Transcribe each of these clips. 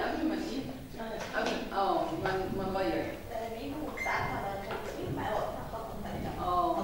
قبل ما ايه قبل اه ما ما نغير اه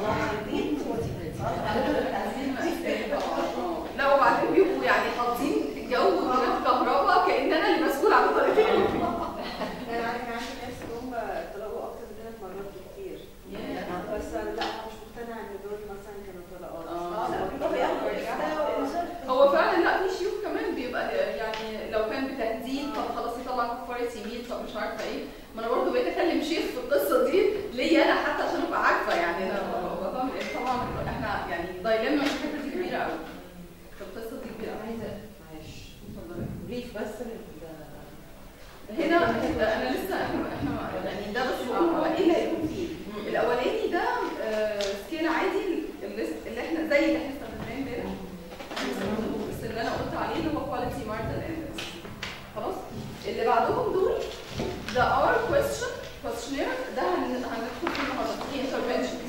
عايزين مقاسات اه لا وبعدين بيبقوا يعني حاطين جو وكده كهرباء كان انا اللي مسؤول عن طريقه انا عارف عندي ناس هم طلقوا اكتر من ثلاث مرات كتير بس أنا لا انا مش مقتنعه ان دول مثلا كانوا طلقات آه. لا بيبقوا بياخدوا رجالة. هو فعلا لا في شيوخ كمان بيبقى يعني لو كان بتهديد طب خلاص يطلع كفاره يمين طب مش عارفه ايه ما انا برضه بقيت اكلم شيخ في القصه دي ليا انا حتى عشان ابقى عارفه يعني انا ببقى فاهم إيه. طبعا احنا يعني دايلما في الحته دي كبيره قوي في القصه دي كبيره قوي عايزه معلش اتفضلي. بريف بس لل- هنا انا لسه احنا احنا يعني ده بس بقول هو ايه اللي هيكون فيه الاولاني ده آه، سكيل عادي الليست اللي احنا زي اللي احنا استخدمناه امبارح بس اللي انا قلت عليه اللي هو كواليتي مارتل اندكس خلاص اللي بعدهم دول ده اور كويستشن كويستشنير ده هن- هندخل فيه النهارده في انترفنشن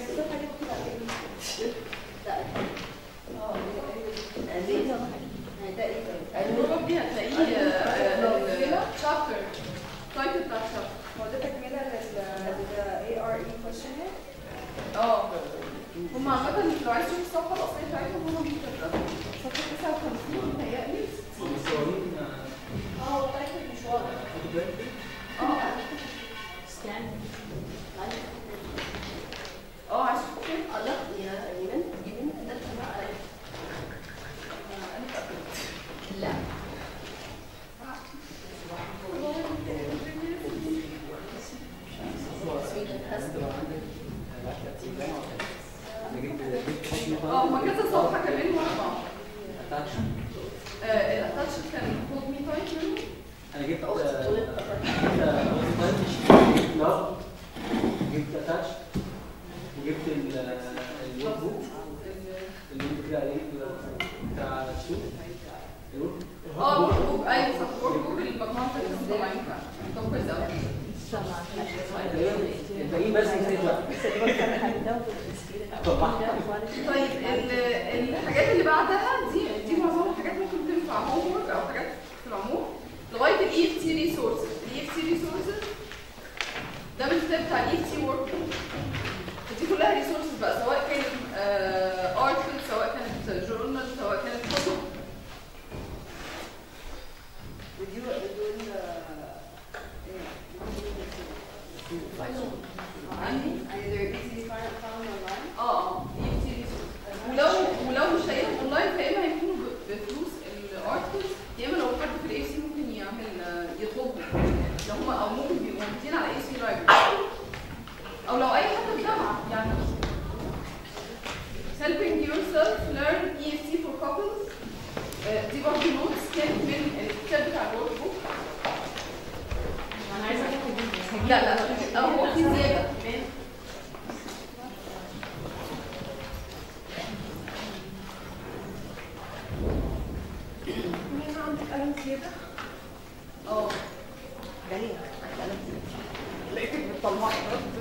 البروب دي هتلاقيه الشابتر تايتل بتاع الشابتر هو ده تكمله لل ARE questionnaire اه هم عامة لو عايز تشوف الصفحة الأصلية بتاعتهم هم مكتبة صفحة 59 متهيألي مصورين اه تايتل مش واضح اه سكان اه عايز تشوف فين؟ لا اه هما كذا صفحة كمان ورا بعض آه، الاتاتش كان خد مي تايب منه انا جبت جبت اتاتش وجبت الورك بوك اللي انت كده عليه بتاع السوق الورك اه ورك بوك ايوه صح ورك بوك المجموعة بتاعت الطبعين فعلا طب كويس قوي الباقيين بس نسيت بقى طيب ال- الحاجات اللي بعدها دي دي معظم الحاجات ممكن تنفع هوم ورك او حاجات في العموم لغايه الاي اف تي ريسورسز الاي اف تي ريسورسز ده من الكتاب بتاع الاي اف تي ورك دي كلها ريسورسز بقى سواء كانت ارتكل سواء كانت جورنال سواء كانت كتب ودي دول عندي يعني they're easily found found online اه اه اي اف تي ريسورسز ولو ولو مش لاقيهم اونلاين فيا اما هيكونوا ب- بفلوس الارتكلز يا اما لو حد في الاي سي ممكن يعمل آه، يطلبهم لو هم او ممكن بيبقوا موجودين على اي سي لايبرري او لو اي حد في الجامعه يعني helping yourself learn EFT for couples آه، دي برضه نوتس كانت من الكتاب بتاع الورك بوك انا عايزه اخد دي لا لا لا هو في زياده كمان مين عندك قلم زياده؟ اه جميل لقيتك بتطلعي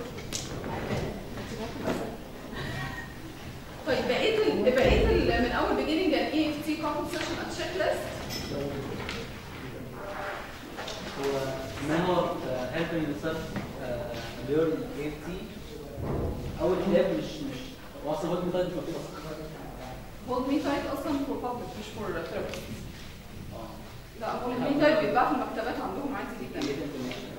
طيب بقيه ال... بقيه ال... من اول beginning and EFT composition and checklist هو ما هو helping yourself learn AFT اول كتاب مش مش هو اصلا هو مش مكتوب اصلا hold me tight اصلا for public مش for therapy اه لا hold me tight بيتباع في المكتبات عندهم عادي جدا create information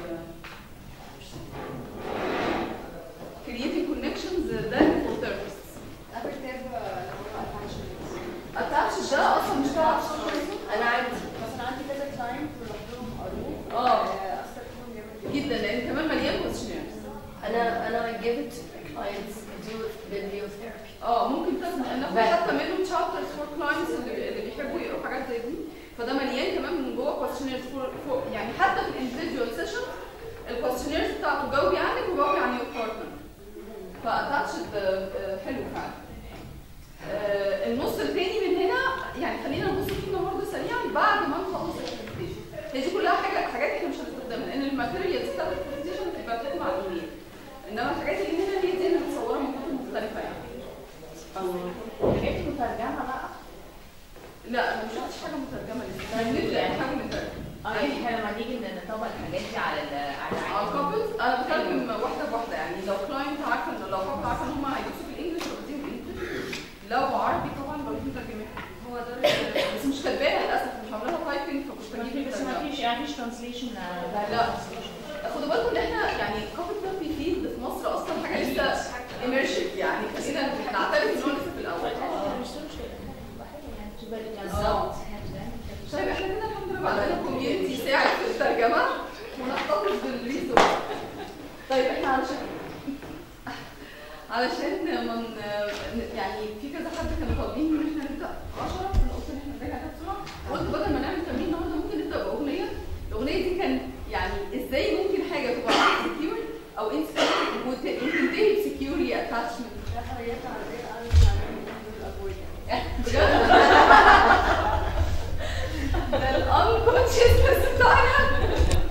creating connections ده for therapists اخر كتاب اللي هو attachments attach ده اصلا مش بتاع social انا عندي مثلا عندي كذا كلاينت ولوحدهم قروه اه. اثر فيهم جامد جدا لان كمان مليان questionnaires انا انا I give it to my clients to do with bibliotherapy. اه ممكن تاخد ناخد بس. حتى منه chapters for clients اللي, اللي بيحبوا يقروا حاجات زي دي فده مليان كمان من جوه questionnaires for, for يعني حتى في الانdividual session الكويستشنيرز بتاعته جاوبي عنك وجاوبي عن your partner فاتاتشد حلو فعلا آه، النص التاني من هنا يعني خلينا نبص فيه النهارده سريعا بعد ما نخلص البرزنتيشن هي دي كلها حاجه حاجات احنا مش هنستخدمها لان الماتيريالز بتاعت البرزنتيشن بتبقى بتكتب على الايميل انما الحاجات اللي هنا هي دي اللي متصوره من كتب مختلفه يعني حاجات مترجمه بقى لا انا مش شفتش حاجه مترجمه لسه هنبدا حاجه مترجمه اه يعني احنا لما نيجي نطبق الحاجات دي على ال على على العالم الكابلز انا بتكلم واحده بواحده يعني لو كلاينت عارفه ان لو كابل عارفه ان هم هيدوسوا في الانجلش بديهم انجلش لو عربي طبعا بقول مترجمتها هو ده ال- بس مش كاتباها للاسف مش عامله لها تايبنج فكنت بجيب بس ما الترجمة. فيش يعني مفيش ترانسليشن لا. خدوا بالكم ان احنا يعني كابل ثيرابي فيلد في مصر اصلا حاجه لسه ايمرشيف يعني خلينا نعترف ان هو لسه في الاول بالظبط طيب احنا كده الحمد لله بقى عندنا كوميونتي يساعد في الترجمه ونحتفظ بالريسورس طيب احنا علشان علشان من يعني في كذا حد كانوا طالبين ان احنا نبدا 10 فانا قلت ان احنا نراجع ده بسرعه قلت بدل ما نعمل تمرين النهارده ممكن نبدا باغنيه الاغنيه دي كان يعني ازاي ممكن حاجه تبقى سكيور او انسكيور وتنتهي بسكيورلي اتاتشمنت الحريات العربية قالت عن الأبوية بجد ده الانكونشسنس بتاعنا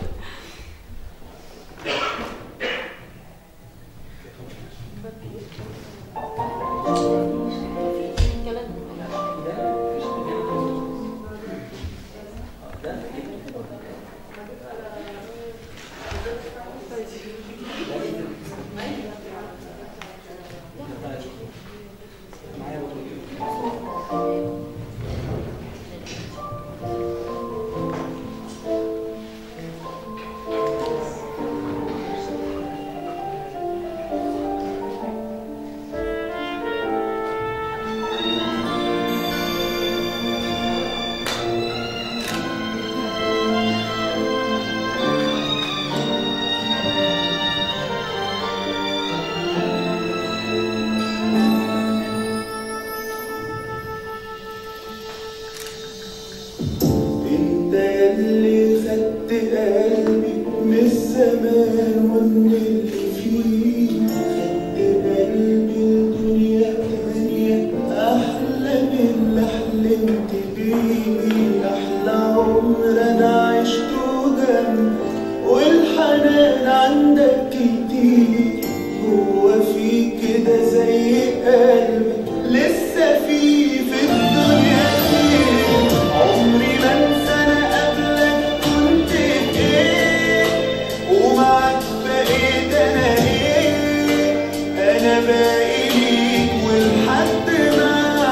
انت اللي خدت قلبي من الزمان ومن اللي فيه خدت قلبي الدنيا تانية احلى من اللي حلمت بيه احلى عمر انا عشته جنبك والحنان عندك كتير هو في كده زي قلبك لسه في في الدنيا خير عمري ما انسى انا قبلك كنت ايه ومعاك بقيت انا ايه انا باقي ليك ولحد ما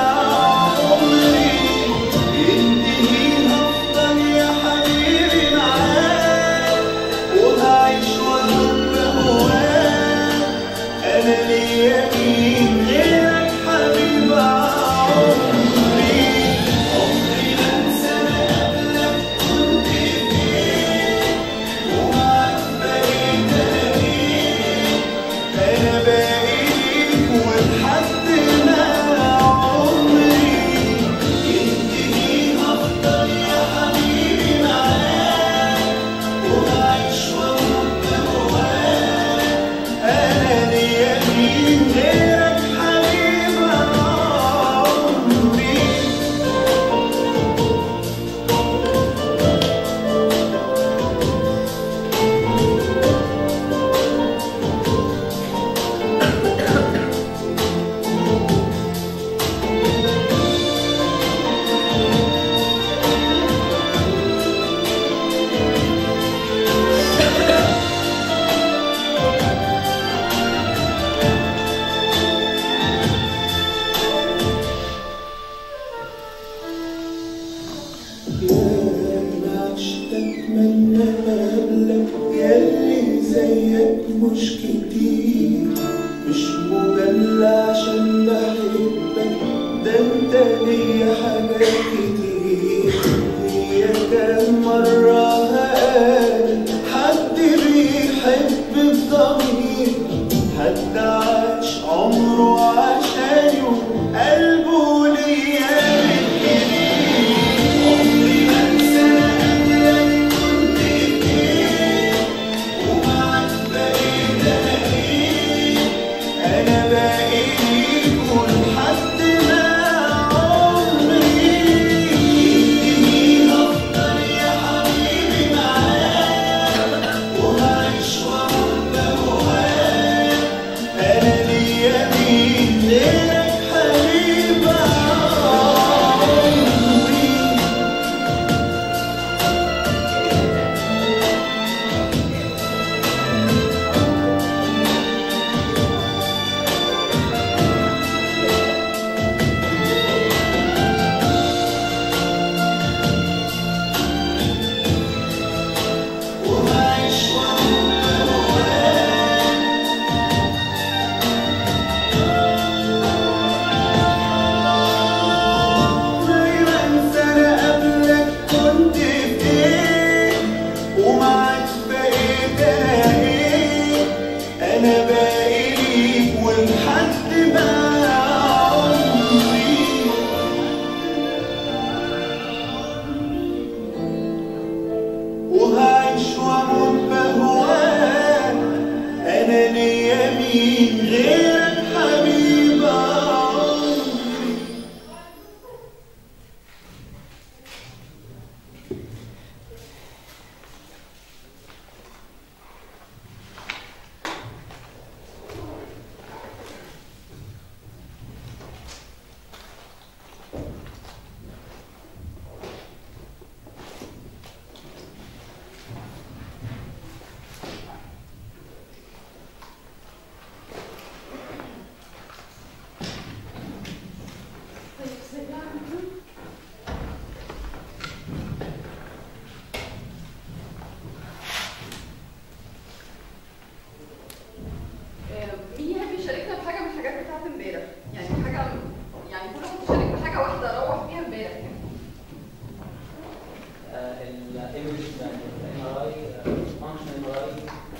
عمري ينتهي هفضل يا حبيبي معاك وهعيش وهبقى هواك انا ليا مين غيرك حبيب عمري عمري ما انسى انا قبلك كنت فين ومعاك بقيت انا ايه انا باقي ليك ولحد ما عمري ينتهي هفضل يا حبيبي معاك وهعيش وهبقى هواك انا ليا مين غيرك حبيب عمري يا ما عشت اتمنى اقابلك ياللي زيك مش كتير مش مجلى عشان بحبك ده انت ليا حاجات كتير هي كام مرة هقابل حد بيحب بضمير حد عاش عمره عشاني وقلبه ليا عمري ما انسى قبلك كنت ايه ومعاك بقيت انا ايه انا باقي ليك ولحد ما عمري وهعيش واموت بهواك انا ليا مين غيرك حبيب عمري آه، مين يحب يشاركنا بحاجه من الحاجات بتاعت امبارح يعني حاجه يعني كل واحد يشارك بحاجه واحده روح فيها امبارح يعني الايمج بتاع الام ار اي فانكشن ام ار اي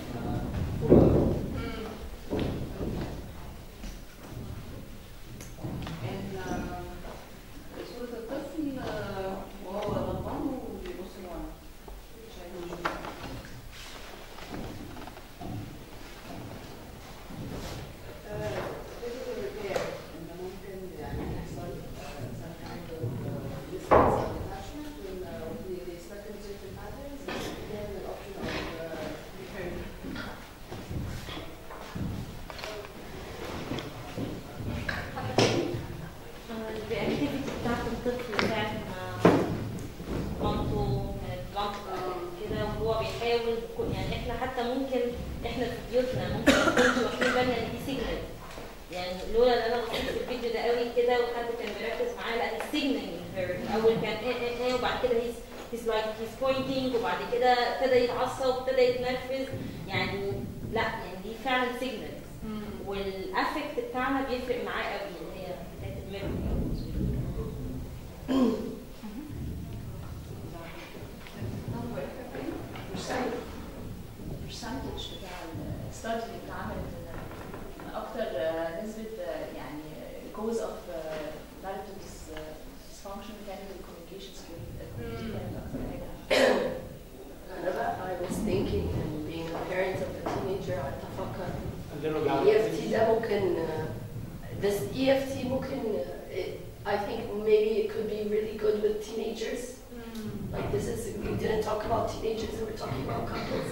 إن آه، صورة الطفل آه، وهو غضبان وبيبص لورا شايفه مش بيبص. physical repair إنه ممكن يعني يحصل uh, some kind of uh, distance of attachment when uh, we they expect in certain patterns then the option of uh, repair. الاكتيفيتي بتاعت الطفل ساعة ما مامته كانت مامته كده وهو بيحاول كو- يعني احنا حتى ممكن احنا في بيوتنا ممكن ما نكونش واخدين بالنا ان دي سيجنال يعني لولا ان انا بصيت في الفيديو ده قوي كده وحد كان بيركز معايا لا السيجنال الاول كان ايه ايه ايه وبعد كده هيز هيز لايك هيز بوينتنج وبعد كده ابتدى يتعصب وابتدى يتنرفز يعني لا يعني دي فعلا سيجنال والافكت بتاعنا بيفرق معاه قوي اللي هي بتاعت الميموري البرسنتج بتاع الستادي اللي اتعملت ان اكتر آه، نسبه آه، يعني كوز اوف دايركت ديسفانكشن كانت الكوميونيكيشن سكيل دي كانت اكتر حاجه I was thinking and being a parent of a teenager أتفكر عندنا ال EFT ده ممكن uh, this EFT ممكن uh, it, I think maybe it could be really good with teenagers like this is we didn't talk about teenagers we're talking about couples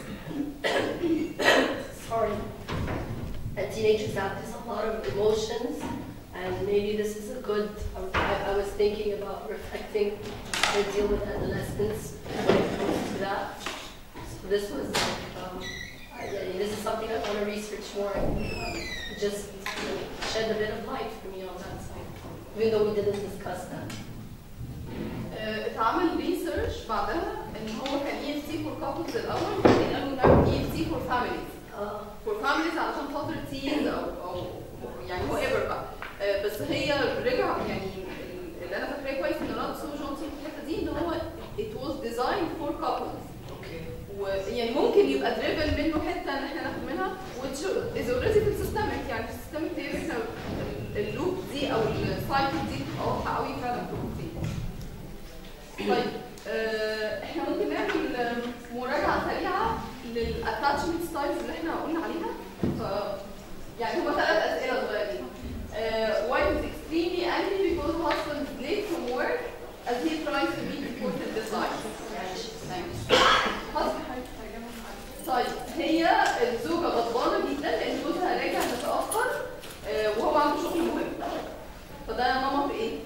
sorry and teenagers have this a lot of emotions and maybe this is a good I, I was thinking about reflecting how to deal with adolescents when it comes to that so this was um, I, yeah, this is something I want to research more and um, just you know, shed a bit of light for me on that side even though we didn't discuss that آه، اتعمل ريسيرش بعدها ان هو كان اي اف سي فور كابلز الاول وبعدين قالوا نعمل اي اف سي فور فاميليز uh, فور فاميليز علشان خاطر تينز او او يعني هو ايفر بقى آه، بس هي رجع يعني اللي انا فاكراه كويس ان راد سو جونسون في الحته دي ان هو it was designed for couples okay ويعني ممكن يبقى دريفن منه حته ان احنا ناخد منها which is already في السيستمك يعني في السيستمك ثيوري احنا اللوب دي او السايكل دي بتبقى واضحه قوي فعلا في الروتين. طيب آه، احنا ممكن نعمل آه، مراجعه سريعه للاتاتشمنت ستايلز اللي احنا قلنا عليها ف يعني هما ثلاث اسئله صغيرين. Uh, wife is extremely angry because husband is late from work as he tries to meet important deadlines. husband طيب هي الزوجة غضبانة جدا لأن جوزها راجع متأخر آه، وهو عنده شغل مهم. فده نمط إيه؟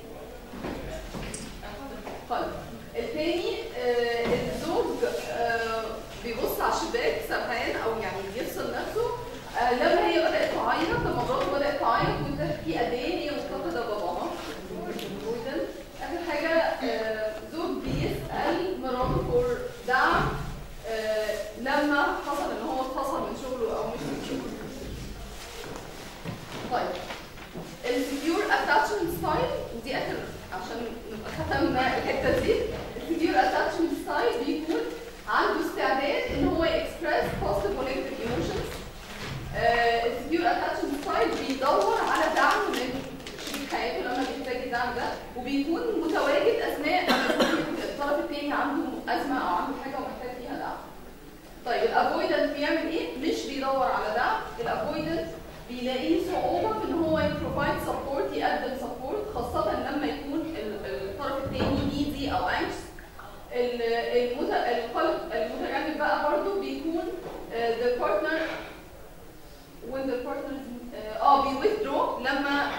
طيب التاني آه، الزوج آه، بيبص على الشباك سرحان أو يعني بيفصل نفسه آه، لما هي بدأت تعيط لما مراته بدأت تعيط وتحكي قد إيه هي مفتقدة باباها. جدا. آخر حاجة آه، زوج بيسأل مراته فور دعم آه، لما حصل ان هو اتفصل من شغله او مش من شغله. طيب السكيور اتاتشمنت ستايل ودي اخر عشان نبقى ختمنا الحته دي السكيور اتاتشمنت ستايل بيكون عنده استعداد ان هو يكسبرس بوزيتيف ونيجاتيف ايموشنز السكيور اتاتشمنت ستايل بيدور على دعم من شريك حياته لما بيحتاج الدعم ده وبيكون متواجد اثناء ما يكون الطرف الثاني عنده ازمه او عنده حاجه ومحتاج فيها دعم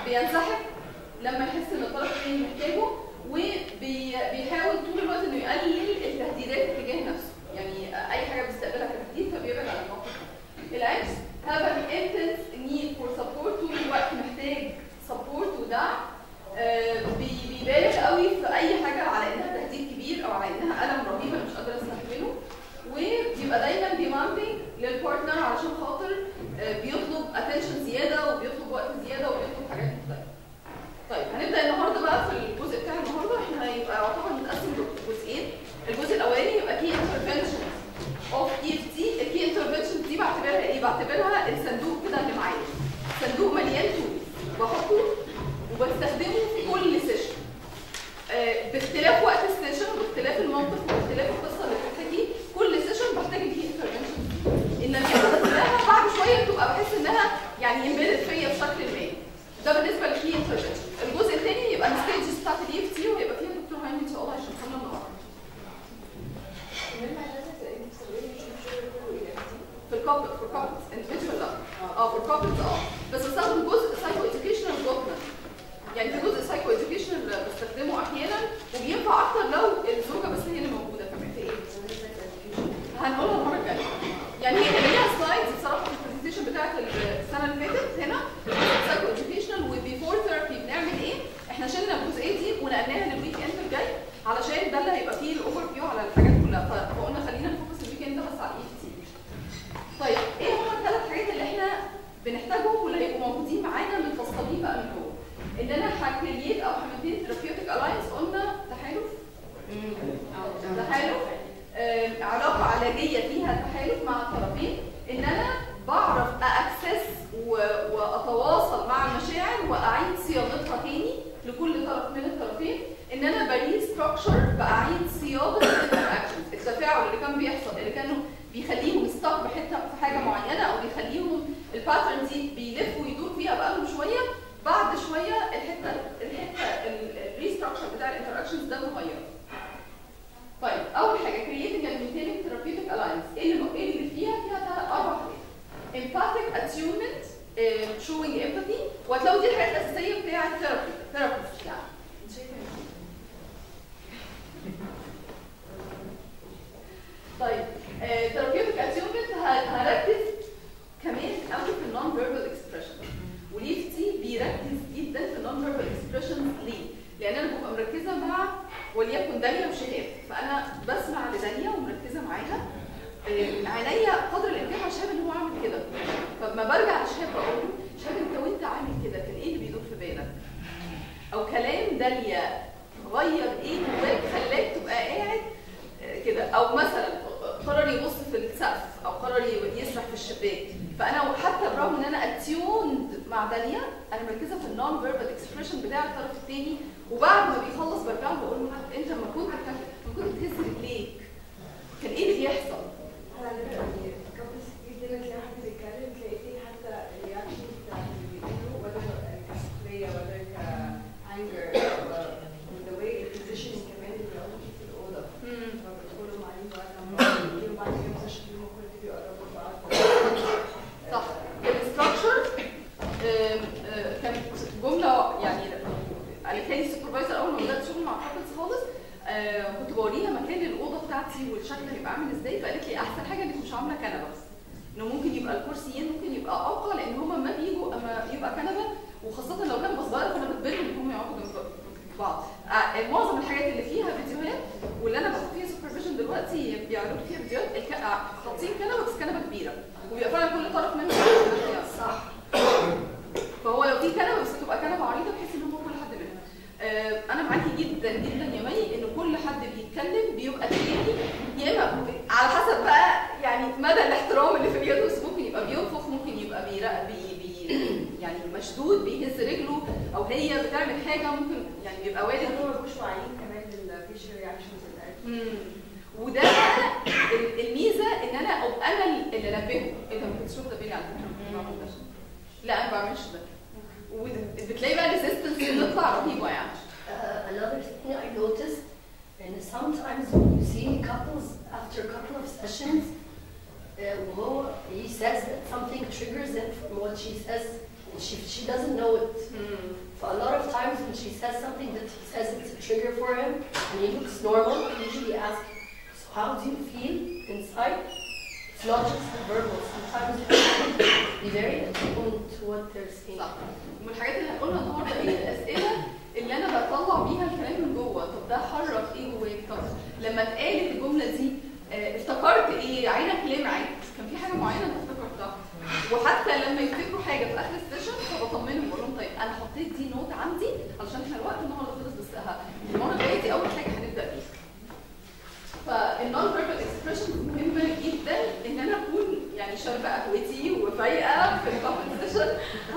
بينسحب لما يحس ان الطرف الثاني محتاجه وبيحاول طول الوقت انه يقلل التهديدات تجاه نفسه يعني اي حاجه بيستقبلها كتهديد فبيبعد عن الموقف ده العكس have an intense need for support طول الوقت محتاج support ودعم آه، بي- بيبالغ قوي في اي حاجه على انها تهديد كبير او على انها الم رهيب أنا مش قادره استحمله وبيبقى دايما demanding للبارتنر علشان خاطر آه، بيطلب attention زياده وبيطلب وقت زياده وبيطلب حاجات مختلفه. طيب هنبدا النهارده بقى في الجزء بتاع النهارده احنا هيبقى يعتبر متقسم لجزئين الجزء الاولاني يبقى key interventions of EFT الكي interventions دي بعتبرها ايه؟ بعتبرها الصندوق كده اللي معايا صندوق مليان تولز بحطه وبستخدمه في كل سيشن آه، باختلاف وقت السيشن واختلاف الموقف واختلاف القصه اللي بتتحكي كل سيشن بحتاج الكي انترفنشن ان انا كلها بعد شويه بتبقى بحس انها يعني امبيدد فيا بشكل ما ده بالنسبه للكي انترفنشن الجزء الثاني يبقى الستيجز بتاعت الاي اف تي ويبقى فيها دكتور هاني ان شاء الله عشان نتكلم مع بعض المهم حضرتك انت بتستخدمي مش شغل كله EFT في الكابل في الكابل individual لا اه في الكابل اه بس بستخدم جزء سايكو educational دوكمنت يعني في جزء سايكو educational بستخدمه احيانا وبينفع اكتر لو الزوجه بس هي اللي موجوده كمان في ايه هنقولها المره الجايه يعني هي ليها سلايدز بصراحه في البرزنتيشن بتاعت السنه اللي فاتت هنا سايكو educational وبيفور ثيرابي بنعمل ايه احنا شلنا الجزئيه دي ونقلناها للويك اند الجاي علشان ده اللي هيبقى فيه الاوفر فيو على الحاجات كلها ف- فقلنا خلينا نفوكس الويك اند ده بس على الاي تي طيب ايه هم الثلاث حاجات اللي احنا بنحتاجهم واللي هيبقوا موجودين معانا متفصلين بقى من جوه ان انا هكريت او همنتين ثيرابيوتيك الاينس قلنا تحالف تحالف آم، علاقه علاجيه فيها تحالف مع الطرفين ان انا بعرف اكسس واتواصل مع المشاعر واعيد صياغتها تاني لكل طرف من الطرفين ان انا بري ستراكشر باعيد صياغه الانتراكشنز التفاعل اللي كان بيحصل اللي كانوا بيخليهم يستق بحته في حاجه معينه او بيخليهم الباترن دي بيلف ويدور فيها بقالهم شويه بعد شويه الحته الحته الريستراكشر بتاع الانتراكشنز ده مغير طيب اول حاجه creating and maintaining therapeutic alliance ايه اللي ايه اللي فيها فيها ثلاث اربع حاجات empathic attunement آه، showing empathy وهتلاقوا دي الحاجات الاساسيه بتاعه الثيرابي ثيرابيست يعني انت شايفه إيه؟ طيب ثيرابيوتيك اتيومنت هركز كمان قوي في النون فيربال اكسبريشن وليفتي بيركز جدا في النون فيربال اكسبريشن ليه؟ لان انا ببقى مركزه مع وليكن داليا وشهاب فانا بسمع لداليا ومركزه معاها آه، عينيا قدر الامكان على شهاب ان هو عامل كده فلما برجع لشهاب بقول له شهاب انت وانت عامل كده كان ايه اللي بيدور في بالك؟ او كلام داليا غير ايه جواك خلاك تبقى قاعد آه، كده او مثلا قرر يبص في السقف او قرر ي- يسرح في الشباك فانا حتى برغم ان انا اتيوند مع داليا انا مركزه في النون فيربال اكسبريشن بتاع الطرف الثاني وبعد ما بيخلص برجع له بقول له انت لما كنت لما كنت بتهز رجليك كان ايه اللي بيحصل؟ على فكره يعني كابلز كتير دايما تلاقي حد بيتكلم تلاقي فيه حتى الرياكشن بتاع اللي بيقوله ولا كسخريه ولا كانجر ذا واي البوزيشن كمان اللي بيقعدوا فيه في الاوضه لما بيدخلوا مع بعض لما بيجوا بعد كده سيشن بيهم كل دي بيقربوا لبعض صح الاستراكشر كانت جمله يعني قالت لي السوبرفايزر اول ما بدات شغل مع كابلز خالص آه، كنت بوريها مكان الاوضه بتاعتي والشكل هيبقى عامل ازاي فقالت لي احسن حاجه انك مش عامله كنبه انه ممكن يبقى الكرسيين ممكن يبقى اوقع لان هما ما بيجوا اما يبقى كنبه وخاصه لو كنبه صغيره فانا بتبين ان هم يقعدوا جنب بعض آه، معظم الحاجات اللي فيها فيديوهات واللي انا باخد فيها سوبرفيجن دلوقتي بيعرضوا فيها فيديوهات الك- آه، حاطين كنبه بس كنبه كبيره وبيبقى فعلا كل طرف منهم صح فهو لو في كنبه بس تبقى كنبه عريضه بحيث ان هو كل حد منهم آه، انا معاكي جدا جدا يا مي ان كل حد بيتكلم بيبقى التاني يا اما على حسب بقى يعني مدى الاحترام اللي في اليد بس ممكن يبقى بينفخ ممكن يبقى بيرق بي بي يعني مشدود بيهز رجله او هي بتعمل حاجه ممكن يعني بيبقى وارد هم ما بيبقوش واعيين كمان للفيشل رياكشنز بتاعتهم مم. وده بقى ال- الميزه ان انا ابقى انا اللي انبهه انت ما كنتش واخده بالي على فكره ما بعملش ده. لا انا ما بعملش ده وبتلاقي بقى ريزيستنس بتطلع رهيبه يعني Uh, another thing I noticed, and sometimes when you see couples after a couple of sessions, uh, وهو he says that something triggers him from what she says She, she doesn't know it. So a lot of times when she says something that he says it's a trigger for him, and he looks normal, I usually ask, so how do you feel inside? It's not just the verbal. Sometimes you have to be very attuned to what they're saying. صح ومن الحاجات اللي هنقولها النهارده ايه الاسئله اللي انا بطلع بيها الكلام من جوه طب ده حرك ايه جواك طب لما اتقالت الجمله دي آه، افتكرت ايه عينك لمعت كان في حاجه معينه انت افتكرتها وحتى لما يفتكروا حاجه في اخر السيشن فبطمنهم بقول لهم طيب انا حطيت دي نوت عندي علشان احنا الوقت النهارده خلص بس ها- المره الجايه دي اول حاجه هنبدا بيها فالنون فيربال اكسبريشن مهمه جدا ان انا اكون يعني شاربه قهوتي وفايقه في الكومنت سيشن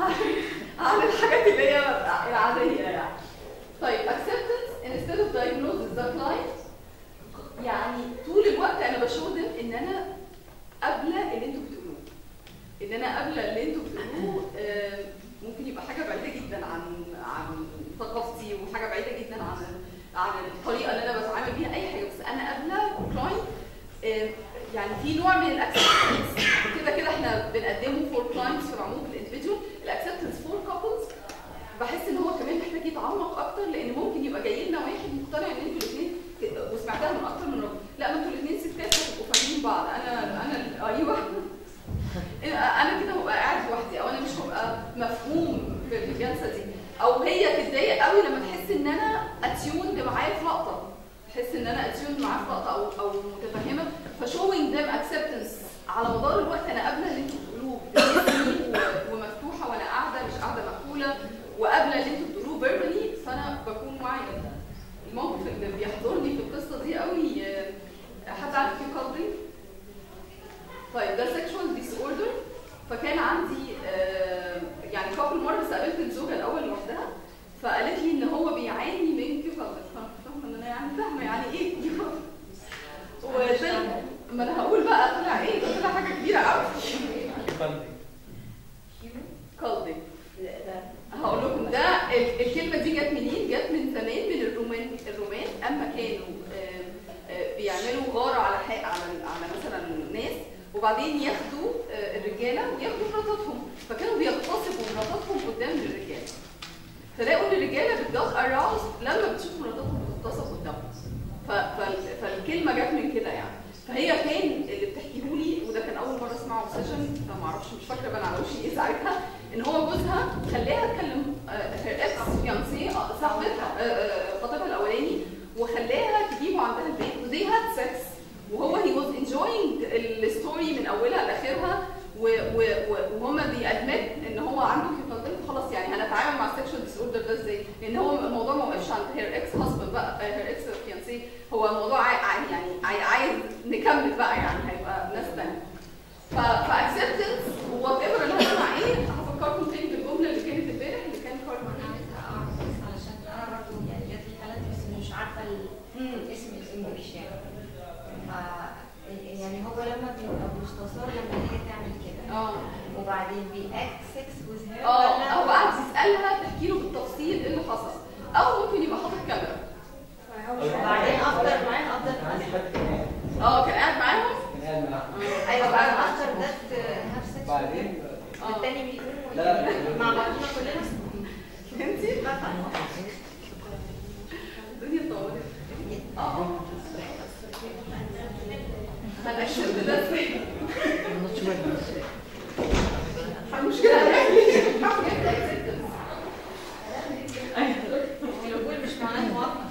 عن الحاجات اللي هي العاديه يعني. طيب acceptance instead of diagnosis the client يعني طول الوقت انا بشودم ان انا قابله اللي انتوا بتقولوه ان انا قابله اللي انتوا بتقولوه آه، ممكن يبقى حاجه بعيده جدا عن عن ثقافتي وحاجه بعيده جدا عن عن الطريقه اللي انا بتعامل بيها اي حاجه بس انا قابله كلاينت يعني في نوع من الاكسبتنس كده كده احنا بنقدمه فور كلاينتس في العموم في الاندفيديوال الاكسبتنس فور كابلز بحس ان هو كمان محتاج يتعمق اكتر لان ممكن يبقى جاي لنا واحد مقتنع ان انتوا الاثنين وسمعتها من اكتر من رجل لا ما انتوا الاثنين ستات هتبقوا فاهمين بعض انا انا ايوه انا كده هبقى قاعد لوحدي او انا مش هبقى مفهوم في في الجلسه دي او هي تتضايق قوي لما تحس ان انا اتيوند معاه في لقطه تحس ان انا اتيوند معاه في لقطه او او متفهمه فشوينج ذيم اكسبتنس على مدار الوقت انا قابله اللي انتوا بتقولوه بجسمي و- ومفتوحه وانا قاعده مش قاعده مقفوله وقابله اللي انتوا بتقولوه فيربالي فانا بكون واعيه الموقف اللي بيحضرني في القصه دي قوي آه، حد عارف في قلبي طيب ده sexual disorder فكان عندي آه، يعني كابل مره بس قابلت الزوجه الاول لوحدها فقالت لي ان هو بيعاني من كيوكاردس فاهمه ان انا يعني فاهمه يعني ايه كيوكاردس وطلع ما انا هقول بقى طلع ايه ده طلع حاجه كبيره قوي كالدي هقول لكم ده ال- الكلمه دي جت منين؟ جت من زمان من الرومان الرومان اما كانوا آه، آه، بيعملوا غاره على حق على على مثلا ناس وبعدين ياخدوا آه، الرجاله وياخدوا مراتاتهم فكانوا بيغتصبوا مراتاتهم قدام الرجاله فلاقوا ان الرجاله بتجاز اراوز لما بتشوف مراتاتهم بتغتصب قدامهم ف- فال- فالكلمه جت من كده يعني فهي كان اللي بتحكيه لي وده كان اول مره اسمعه في سيشن فما اعرفش مش فاكره بقى على وشي ايه ساعتها ان هو جوزها خلاها تكلم اكس فيانسي صاحبتها آه، آه، خطيبها الاولاني وخلاها تجيبه عندها البيت وذي هاد سكس وهو هي واز انجوينج الستوري من اولها لاخرها و- و- و- وهما بيأدمت ان هو عنده كيوكاردين خلاص يعني هنتعامل مع السكشوال ديس اوردر ده ازاي؟ لان هو الموضوع ما وقفش عند هير اكس هاسبند بقى هير اكس فيانسي هو الموضوع عاي- عاي- يعني عاي- عايز نكمل بقى يعني هيبقى ناس تانية. فاكسبتنس وات ايفر اللي هسمع ايه هفكركم تاني بالجمله اللي كانت امبارح اللي كانت انا كارما عايزه اعرف بس علشان انا برضه يعني جات لي حالات بس مش عارفه ال- الاسم الانجليش يعني ف يعني هو لما بيبقى مستثار لما هي تعمل كده اه وبعدين بيأكت سكس وذ هير اه هو قاعد يسالها تحكي له بالتفصيل ايه اللي حصل او ممكن يبقى حاطط كاميرا وبعدين افضل معاه افضل عندي حد كان قاعد اه كان قاعد معاهم كان قاعد معاهم ايوه بعد افضل ده هاف سكس بعدين التاني بيقوم لا، لا. مع بعضنا كلنا انتي الدنيا طولت اه هنكشف ده ازاي المشكله القبول مش معناه موافقه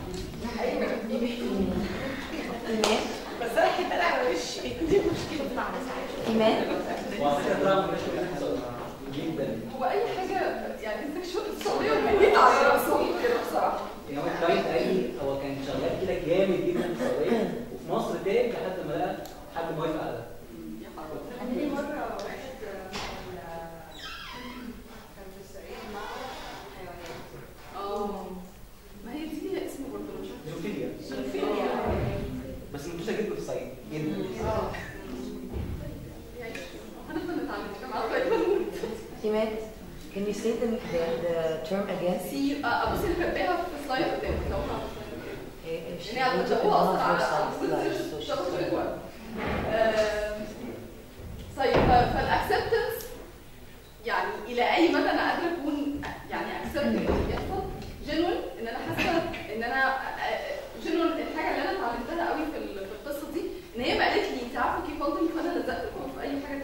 بس انا احب العب وشي دي مشكله بمعنى ساعات ايمان وعلى فكره طبعا مش بيحصل جدا هو اي حاجه يعني السكشوال اتصاليه وميت على راسهم كده بصراحه يعني هو الكلاينت قال لي هو كان شغال كده جامد جدا في السعوديه وفي مصر تاني لحد ما لقى حد موافق على ده يا حرام انا ليه مره واحد كان كان في الصعيد مع حيوانات اه ما هي دي ليها اسم برضه مش عارفه زوفيليا زوفيليا. بس منتشر جدا في الصعيد جدا يعني هنفضل نتعلم جماعه لغايه ما نموت ايمان can you say the, the, the term again سي ابص اللي كاتباها في السلايد قدامك لو هعرف. إيه، إيش يعني على نقطة هو اصلا إضافة على فرصة. على لا، السيرش شخص في الوقت طيب ف- فالاكسبتنس يعني الى اي مدى انا قادره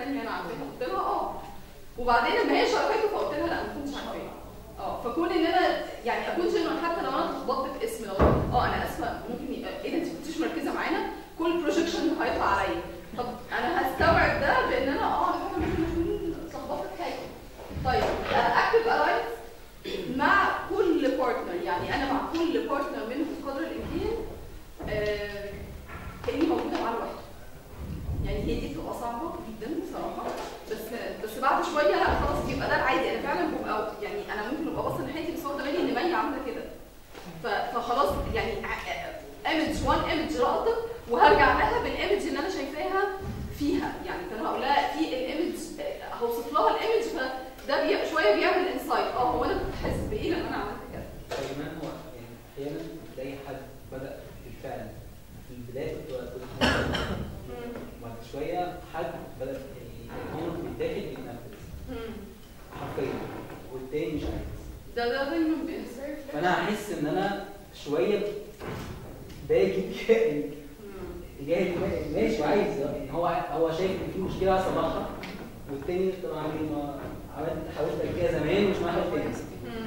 تانية انا عارفاها قلت لها اه وبعدين لما هي شرحته فقلت لها لا ما كنتش عارفاها اه فكون ان انا يعني اكون جنون حتى لو انا اتلخبطت في اسم لو اه انا اسفه ممكن ي- ايه ده انت كنتيش مركزه معانا كل بروجكشن هيطلع عليا طب انا هستوعب ده بان انا اه انا فاكره ممكن اكون اتلخبطت في حاجه طيب اكتب الاينس مع كل بارتنر يعني انا مع كل بارتنر منهم قدر الامكان آه، كاني موجوده معاه لوحده يعني هي دي بتبقى صعبه جدا بصراحه بس بس بعد شويه لا خلاص بيبقى ده العادي انا فعلا ببقى يعني انا ممكن ابقى باصه ناحيتي بس واخده بالي ان مي عامله كده ف- فخلاص يعني ايمج وان ايمج لقطه وهرجع لها بالايمج اللي انا شايفاها فيها يعني فانا هقول لها في الايمج آه، هوصف لها الايمج فده بي شويه بيعمل انسايت اه هو انا كنت حاسس بايه لما انا عملت كده كمان هو يعني احيانا بتلاقي حد بدا بالفعل في البدايه كنت كنت بعد شويه حد بدا يعني الامر بيتاخد بيتنفذ مم. حرفيا والتاني مش عايز ده ده دايما بيحصل فانا هحس ان انا شويه باجي كائن تجاه الم- ماشي عايز يعني هو هو شايف ان في مشكله عايز اصلحها والتاني طبعا ما عملت حاولت اجيها زمان ومش معايا حد تاني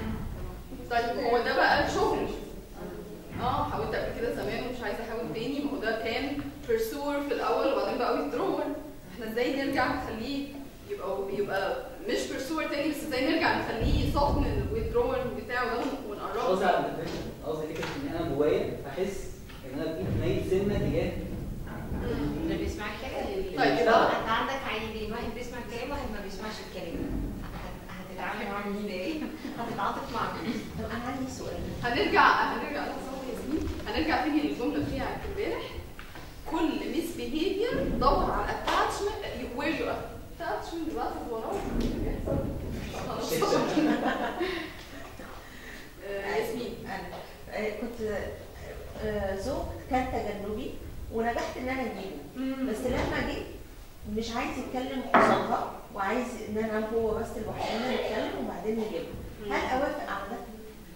طيب هو ده بقى الشغل اه حاولت قبل كده زمان ومش عايزه احاول تاني ما هو ده كان بيرسور في الاول وبعدين بقى ويدرور احنا ازاي نرجع نخليه يبقى يبقى مش بيرسور تاني بس ازاي نرجع نخليه سخن الويدرور بتاعه ده قصدي ونقربه على الديفرنشن قصدي فكره ان انا جوايا احس ان انا بقيت ميت سنه تجاه اللي بيسمع الكلام طيب طيب يبقى انت عندك عينين واحد بيسمع الكلام واحد ما بيسمعش الكلام هت- هتتعامل مع مين ايه؟ هتتعاطف مع مين؟ طب انا عندي سؤال هنرجع هنرجع لحظة ياسمين هنرجع تاني للجمله بتاعت امبارح كل ميس بيهيفير دور على الاتاتشمنت وير يو اتاتشمنت بقى وراه خلاص. آه، ياسمين انا آه، كنت آه، زوج كان تجنبي ونجحت ان انا اجيبه بس لما جه مش عايز يتكلم قصادها وعايز ان انا هو بس لوحدنا نتكلم وبعدين نجيبه هل اوافق على ده؟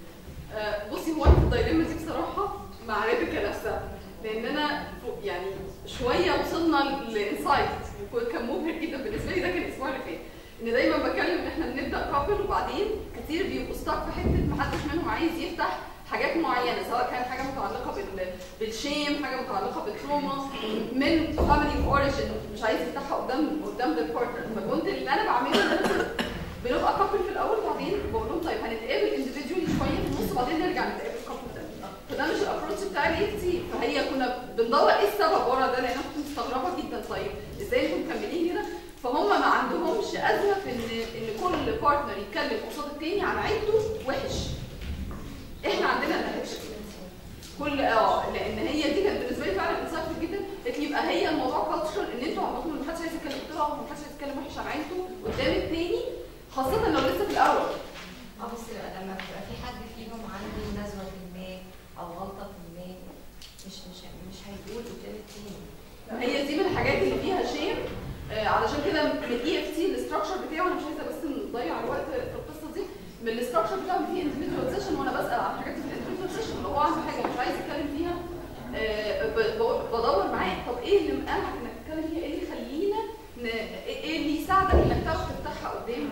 آه، بصي هو انا في الدايليما دي بصراحه مع ريبيكا نفسها لان انا فوق- يعني شويه وصلنا لانسايت كان مبهر جدا بالنسبه لي ده كان الاسبوع اللي فات ان دايما بتكلم ان احنا بنبدا كابل وبعدين كتير بيبقوا ستاك في حته محدش منهم عايز يفتح حاجات معينه سواء كانت حاجه متعلقه بال... بالشيم حاجه متعلقه بالتروما من فاميلي اوريجن مش عايز يفتحها قدام قدام البارتنر فكنت اللي انا بعمله ان انا كنت بنبقى كابل في الاول وبعدين بقول لهم طيب هنتقابل انديفيديولي شويه في النص وبعدين نرجع نتقابل كابل تاني فده مش الابروتش بتاع الاي تي فهي كنا بندور ايه السبب ورا ده لان انا كنت مستغربه جدا طيب ازاي انتم مكملين هنا فهم ما عندهمش ازمه في ان ان كل بارتنر يتكلم قصاد التاني عن عيلته وحش احنا عندنا النهايه كل اه لان هي دي كانت بالنسبه لي فعلا انسايتفul جدا قالت لي يبقى هي الموضوع كالتشرال ان انتوا عمالكم ما حدش عايز يتكلم قلت لها ما حدش عايز يتكلم وحش عن عيلته قدام التاني خاصه لو لسه في الاول اه بس لما بيبقى في حد فيهم عنده نزوه ما او غلطه ما مش مش مش هيقول قدام التاني هي دي من الحاجات اللي فيها شيم آه علشان كده من الاي اف تي الاستراكشر بتاعه انا مش عايزه بس نضيع الوقت في القصه دي من الاستراكشر بتاعه فيه انديفيدوال سيشن وانا بسال عن حاجات في الانديفيدوال سيشن لو هو عنده حاجه مش عايز يتكلم فيها آه ب- ب- بدور معاه طب ايه اللي مقامك انك تتكلم فيها ايه اللي يخلينا ن- ايه اللي يساعدك انك تعرف تفتحها قدام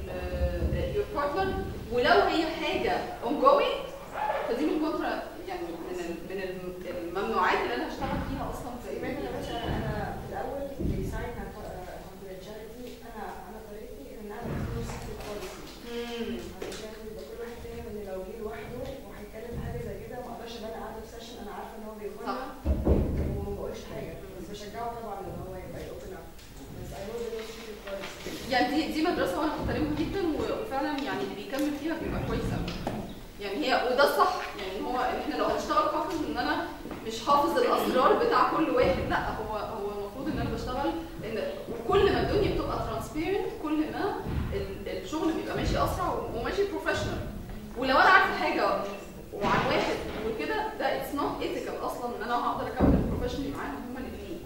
يور بارتنر ولو هي حاجه اون جوينج فدي من كتر يعني من ال- من ال- الممنوعات اللي انا هشتغل فيها اصلا في زمان يا باشا انا في الاول ديزاين confidentiality انا انا طريقتي ان انا بكون سيكريت بوليسي علشان يبقى كل واحد فاهم ان لو جه لوحده وهيتكلم في حاجه زي كده ما اقدرش ان انا قاعده في سيشن انا عارفه ان هو بيخونها وما بقولش حاجه بس بشجعه طبعا ان هو يبقى اوبن اب بس اي نو ذا سيكريت بوليسي يعني دي دي مدرسه وانا بحترمها جدا و- وفعلا يعني اللي بيكمل فيها بيبقى كويس قوي يعني هي وده الصح يعني هو ان احنا لو هنشتغل كافل ان انا مش حافظ الاسرار بتاع كل واحد لا هو هو المفروض ان انا بشتغل ان كل ما الدنيا بتبقى ترانسبيرنت كل ما ال- الشغل بيبقى ماشي اسرع وماشي بروفيشنال ولو انا عارفه حاجه وعن واحد وكده ده اتس نوت ايثيكال اصلا ان انا هقدر اكمل بروفيشنالي معاهم هما الاثنين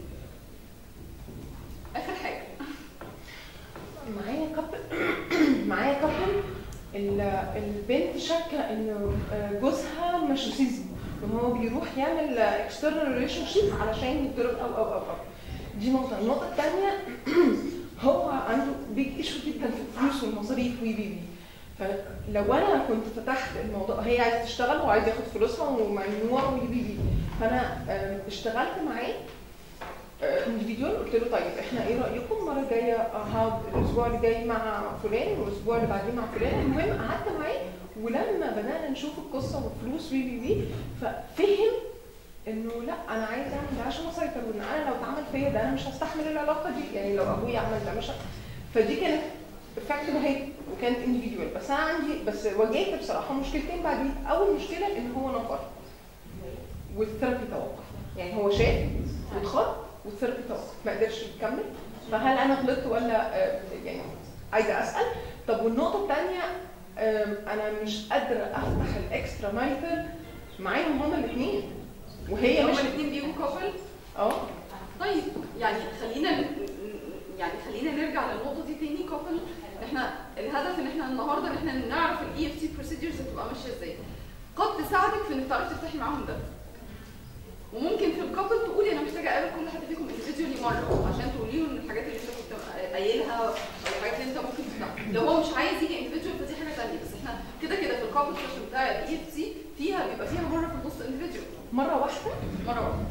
اخر حاجه معايا كابل معايا كابل ال- البنت شاكه ان جوزها ماشوسيزم وان هو بيروح يعمل اكسترنال ريليشن شيب علشان يتضرب او او او او دي نقطه النقطه الثانيه هو بيج ايشو جدا في الفلوس والمصاريف وي بي بي فلو انا كنت فتحت الموضوع هي عايزه تشتغل وعايزه ياخد فلوسها وممنوع وي بي بي فانا آم، اشتغلت معاه انديفيدوال قلت له طيب احنا ايه رايكم المره الجايه هقعد الاسبوع اللي جاي مع فلان والاسبوع اللي بعديه مع فلان المهم قعدت معاه ولما بدانا نشوف القصه والفلوس وي بي بي ففهم انه لا انا عايز اعمل ده عشان اسيطر وان انا لو اتعمل فيا ده انا مش هستحمل العلاقه دي يعني لو ابويا عمل ده مش ه- فدي كانت فاكت وهي وكانت انديفيدوال بس انا عندي بس واجهت بصراحه مشكلتين بعدين اول مشكله ان هو نفر والثيرابي توقف يعني هو شاف واتخض والثيرابي توقف ما قدرش يكمل فهل انا غلطت ولا آه، يعني عايزه اسال طب والنقطه الثانيه انا مش قادره افتح الاكسترا مايتر معاهم هما الاثنين وهي هما مش الاثنين بيبقوا كابل اه طيب يعني خلينا ن- يعني خلينا نرجع للنقطه دي تاني كابل احنا الهدف ان احنا النهارده ان احنا نعرف الاي اف تي بروسيدجرز هتبقى ماشيه ازاي قد تساعدك في انك تعرفي تفتحي معاهم ده وممكن في الكابل تقولي انا محتاجه اقابل كل حد فيكم individually مره عشان تقولي له الحاجات اللي انت كنت قايلها او الحاجات اللي انت ممكن تفتحها لو هو مش عايز يجي individual فدي حاجه ثانيه بس احنا كده كده في الكابل سيشن بتاع الاي اف تي فيها بيبقى فيها مره في النص individual مره واحده مره واحده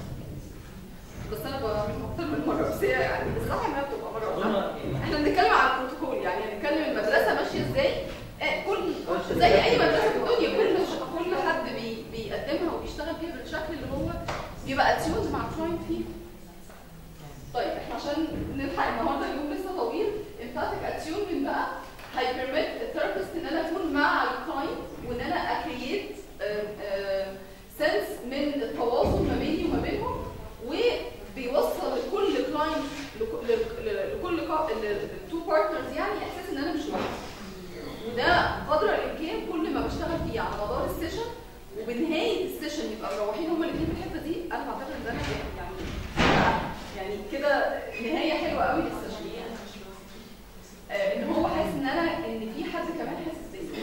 بس انا بعمل اكتر من مره بس هي يعني الصح انها بتبقى مره واحده احنا بنتكلم على البروتوكول يعني هنتكلم المدرسه ماشيه ازاي آه، كل زي اي مدرسه في الدنيا كل كل حد بي بيقدمها وبيشتغل فيها بالشكل اللي هو بيبقى اتيوند مع الكلاينت فيه طيب احنا عشان نلحق النهارده اليوم لسه طويل امباثيك اتيونمنت بقى هيبرميت الثيرابيست ان انا اكون مع الكلاينت وان انا اكريت سنس من التواصل ما بيني وما بينهم وبيوصل لكل كلاينت لكل التو بارتنرز يعني احساس ان انا مش لوحدي وده قدر الامكان كل ما بشتغل فيه على مدار السيشن وبنهايه السيشن يبقى مروحين هما الاثنين في الحته دي انا بعتبر ان ده يعني يعني كده نهايه حلوه قوي للسيشن يعني آه، ان هو حاسس ان انا ان في حد كمان حاسس بيا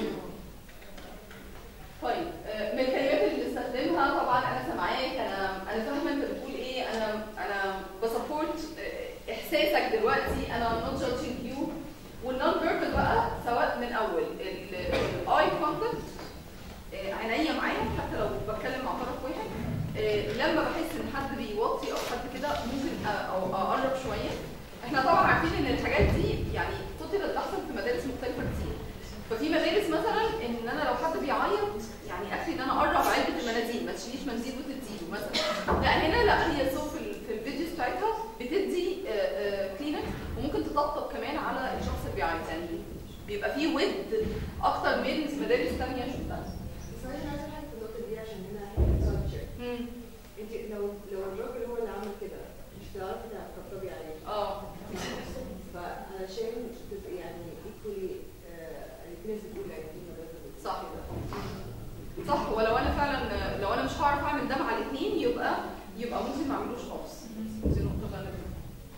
طيب آه، من الكلمات اللي بنستخدمها طبعا انا سامعاك انا انا فاهمه انت بتقول ايه انا انا بسبورت آه، احساسك دلوقتي انا نوت جادجينج يو والنون فيربال بقى سواء من اول الاي كونتاكت عينيا معايا حتى لو بتكلم مع طرف واحد آه، لما بحس ان حد بيوطي او حد كده ممكن أ- او اقرب شويه احنا طبعا عارفين ان الحاجات دي يعني فترت تحصل في مدارس مختلفه كتير ففي مدارس مثلا ان انا لو حد بيعيط يعني اخري ان انا اقرب علبه المناديل ما تشيليش منديل وتديله مثلا لا هنا لا هي سو في, ال- في الفيديوز بتاعتها بتدي كلينكس وممكن تطبطب كمان على الشخص اللي بيعيط يعني بيبقى فيه ود اكتر من مدارس ثانيه شفتها بس انا عايزه حاجه في النقطه دي عشان هنا حته سبجكت انت لو لو الراجل هو اللي عمل كده مش هتعرفي تطبطبي عليه اه فعلشان تبقي يعني ايكولي الاثنين بتقول يعني في مدرسه بتقول صح. كده. صح ولو انا فعلا لو انا مش هعرف اعمل ده مع الاثنين يبقى يبقى ممكن ما اعملوش خالص دي نقطه غالبا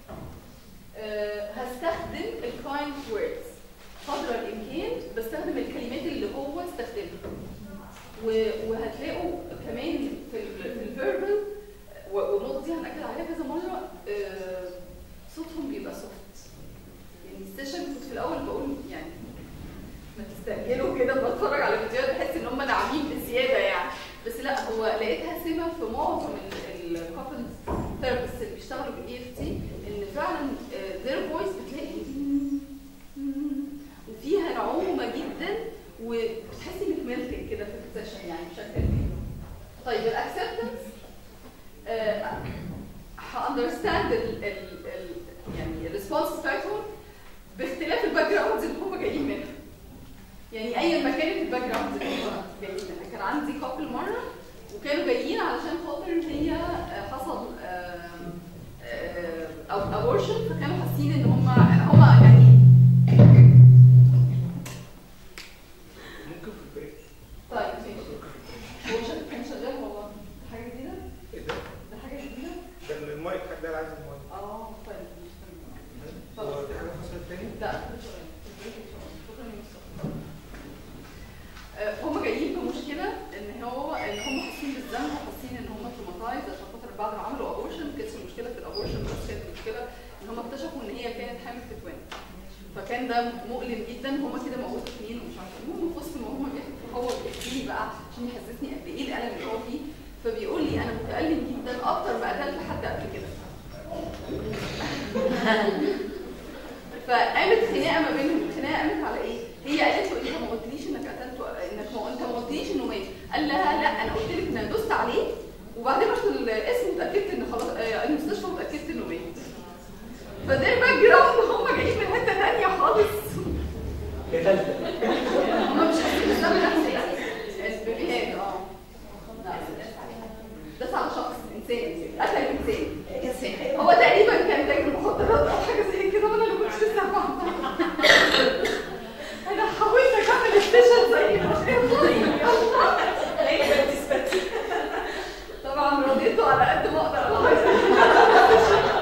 أه هستخدم الكايند ووردز قدر الامكان بستخدم الكلمات اللي هو استخدمها و- وهتلاقوا كمان في ال في الفيربال والنقطه دي هنأكد عليها كذا مره أه صوتهم بيبقى سوفت يعني السيشن كنت في الاول بقول يعني ما تستعجلوا كده بتفرج على فيديوهات بحس ان هم ناعمين بزياده يعني بس لا هو لقيتها سمه في معظم الكابلز ثيرابيست اللي بيشتغلوا بالاي اف تي ان فعلا ذير فويس بتلاقي وفيها نعومه جدا وبتحسي انك ملتك كده في السيشن يعني بشكل كبير. طيب الاكسبتنس هاندرستاند ال ال ال يعني الريسبونس بتاعتهم باختلاف الباك جراوندز اللي هم جايين منها. يعني ايا ما كانت الباك جراوند اللي هم جايين منها، كان عندي كابل مره وكانوا جايين علشان خاطر هي آه، حصل آم، آه، او ابورشن فكانوا حاسين ان هم هم يعني ممكن في البريك طيب ماشي هو شغال كان شغال والله حاجه جديده ايه ده؟ ده حاجه جديده ده المايك حد قال عايز المايك اه طيب هو في حاجه حصلت تاني؟ لا مش شغال البريك شغال. شكرا يا مصطفى. آه، هم جايين بمشكله ان هو ان هم حاسين بالذنب وحاسين ان هم تروماتايز عشان خاطر بعد ما عملوا ابورشن ما كانتش المشكله في الابورشن بس كانت المشكله ان هم اكتشفوا ان هي كانت حامل في توين فكان ده مؤلم جدا هما كده موتوا اثنين ومش عارفه المهم في وسط ما هما بيحكوا فهو بيحكي لي بقى عشان يحسسني قد ايه الالم اللي هو فيه فبيقول لي انا متالم جدا اكتر ما قتلت حد قبل كده فقامت خناقه ما بينهم الخناقه قامت على ايه؟ هي قالت له انت ما قلتليش انك قتلته انك ما انت ما قلتليش انه مات قال لها لا انا قلت لك ان انا دوست عليه وبعدين رحت القسم واتاكدت ان خلاص آه، المستشفى واتاكدت انه مات فده الباك جراوند هم جايين من حته ثانيه خالص هي ثالثه هم مش حاسين بالذنب نفسي يعني البيبيهات اه لا. داس على شخص انسان قتل انسان هو تقريبا كان تاجر مخدرات او حاجه زي كده وانا اللي كنت لسه فاهمه انا حاولت اكمل السيشن زي ما يلا طبعا رضيته على قد ما اقدر الله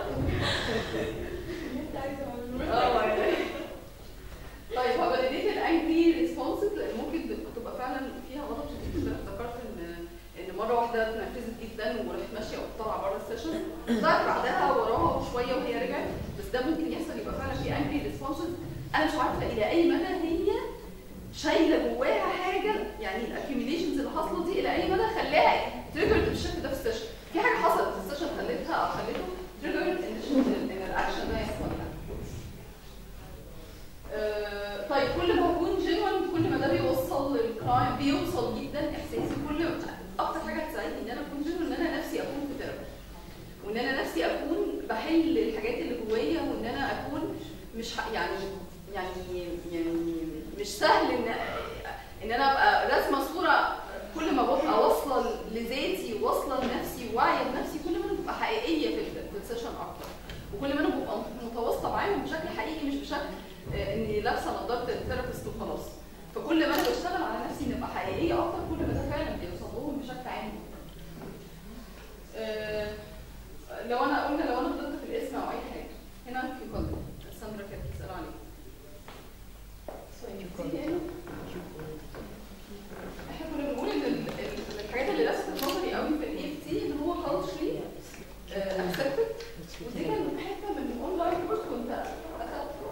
اه يعني. طيب هو فاليديت الانجري ريسبونسز ممكن تبقى فعلا فيها غضب شديد ان انا افتكرت ان ان مره واحده اتنرفزت جدا ورحت ماشيه وطالعه بره السيشن طلعت بعدها وراها بشويه وهي رجعت بس ده ممكن يحصل يبقى فعلا في انجري ريسبونسز انا مش عارفه الى اي مدى هي شايله جواها حاجه يعني الاكيوميليشنز اللي حصلت دي الى اي مدى خلاها تريجرد بالشكل ده في السيشن في حاجه حصلت في السيشن خلتها او خلته تريجرد ان ان الاكشن ده يحصل آه، طيب كل ما اكون جينوين كل ما ده بيوصل للكرايم بيوصل جدا احساسي كل اكتر حاجه هتساعدني ان انا اكون جينوين ان انا نفسي اكون في ثيرابي وان انا نفسي اكون بحل الحاجات اللي جوايا وان انا اكون مش ح- يعني يعني يعني مش سهل ان ان انا ابقى راسمه صوره كل ما ببقى واصله لذاتي وواصله لنفسي وواعيه بنفسي كل ما انا ببقى حقيقيه في ال- في السيشن اكتر وكل ما انا ببقى متواصله معاهم بشكل حقيقي مش بشكل آه، اني لابسه نظاره الثيرابيست وخلاص فكل ما انا بشتغل على نفسي ان ابقى حقيقيه اكتر كل ما ده فعلا بيوصل لهم بشكل عام آه، لو انا قلنا لو انا غلطت في الاسم او اي حاجه هنا في كونتنت ساندرا كانت بتسال عليه تيجي هنا. احنا كنا بنقول ان ال- ال- الحاجات اللي لفتت نظري قوي في الاي اف تي ان هو culturally اكسبتد ودي كانت حته من الاونلاين كورس كنت اخدته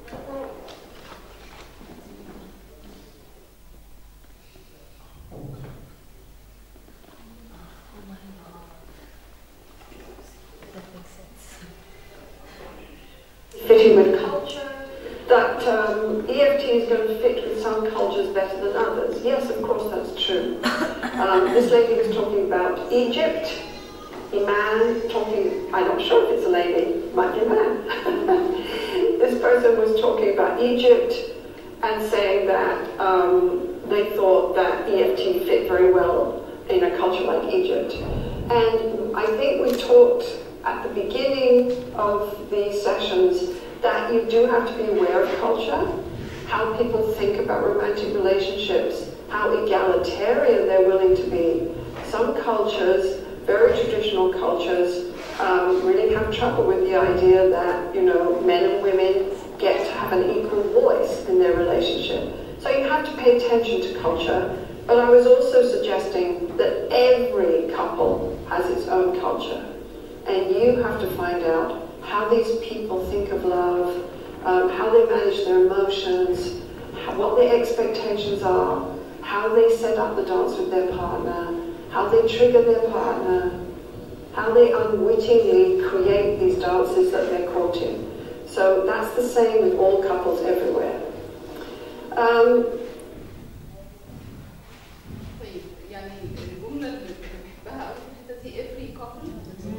fitting with culture, that um, EFT is going to fit with some cultures better than others. Yes, of course, that's true. Um, this lady was talking about Egypt, Iman, talking, I'm not sure if it's a lady, might be a man. this person was talking about Egypt and saying that um, they thought that EFT fit very well in a culture like Egypt. And I think we talked at the beginning of these sessions that you do have to be aware of culture, how people think about romantic relationships, how egalitarian they're willing to be. Some cultures, very traditional cultures, um, really have trouble with the idea that, you know, men and women get to have an equal voice in their relationship. So you have to pay attention to culture. But I was also suggesting that every couple has its own culture. And you have to find out how these people think of love, um, how they manage their emotions, how, what their expectations are, how they set up the dance with their partner, how they trigger their partner, how they unwittingly create these dances that they're caught in. So that's the same with all couples everywhere. Um, طيب يعني الجمله اللي بحبها قوي في الحته دي every couple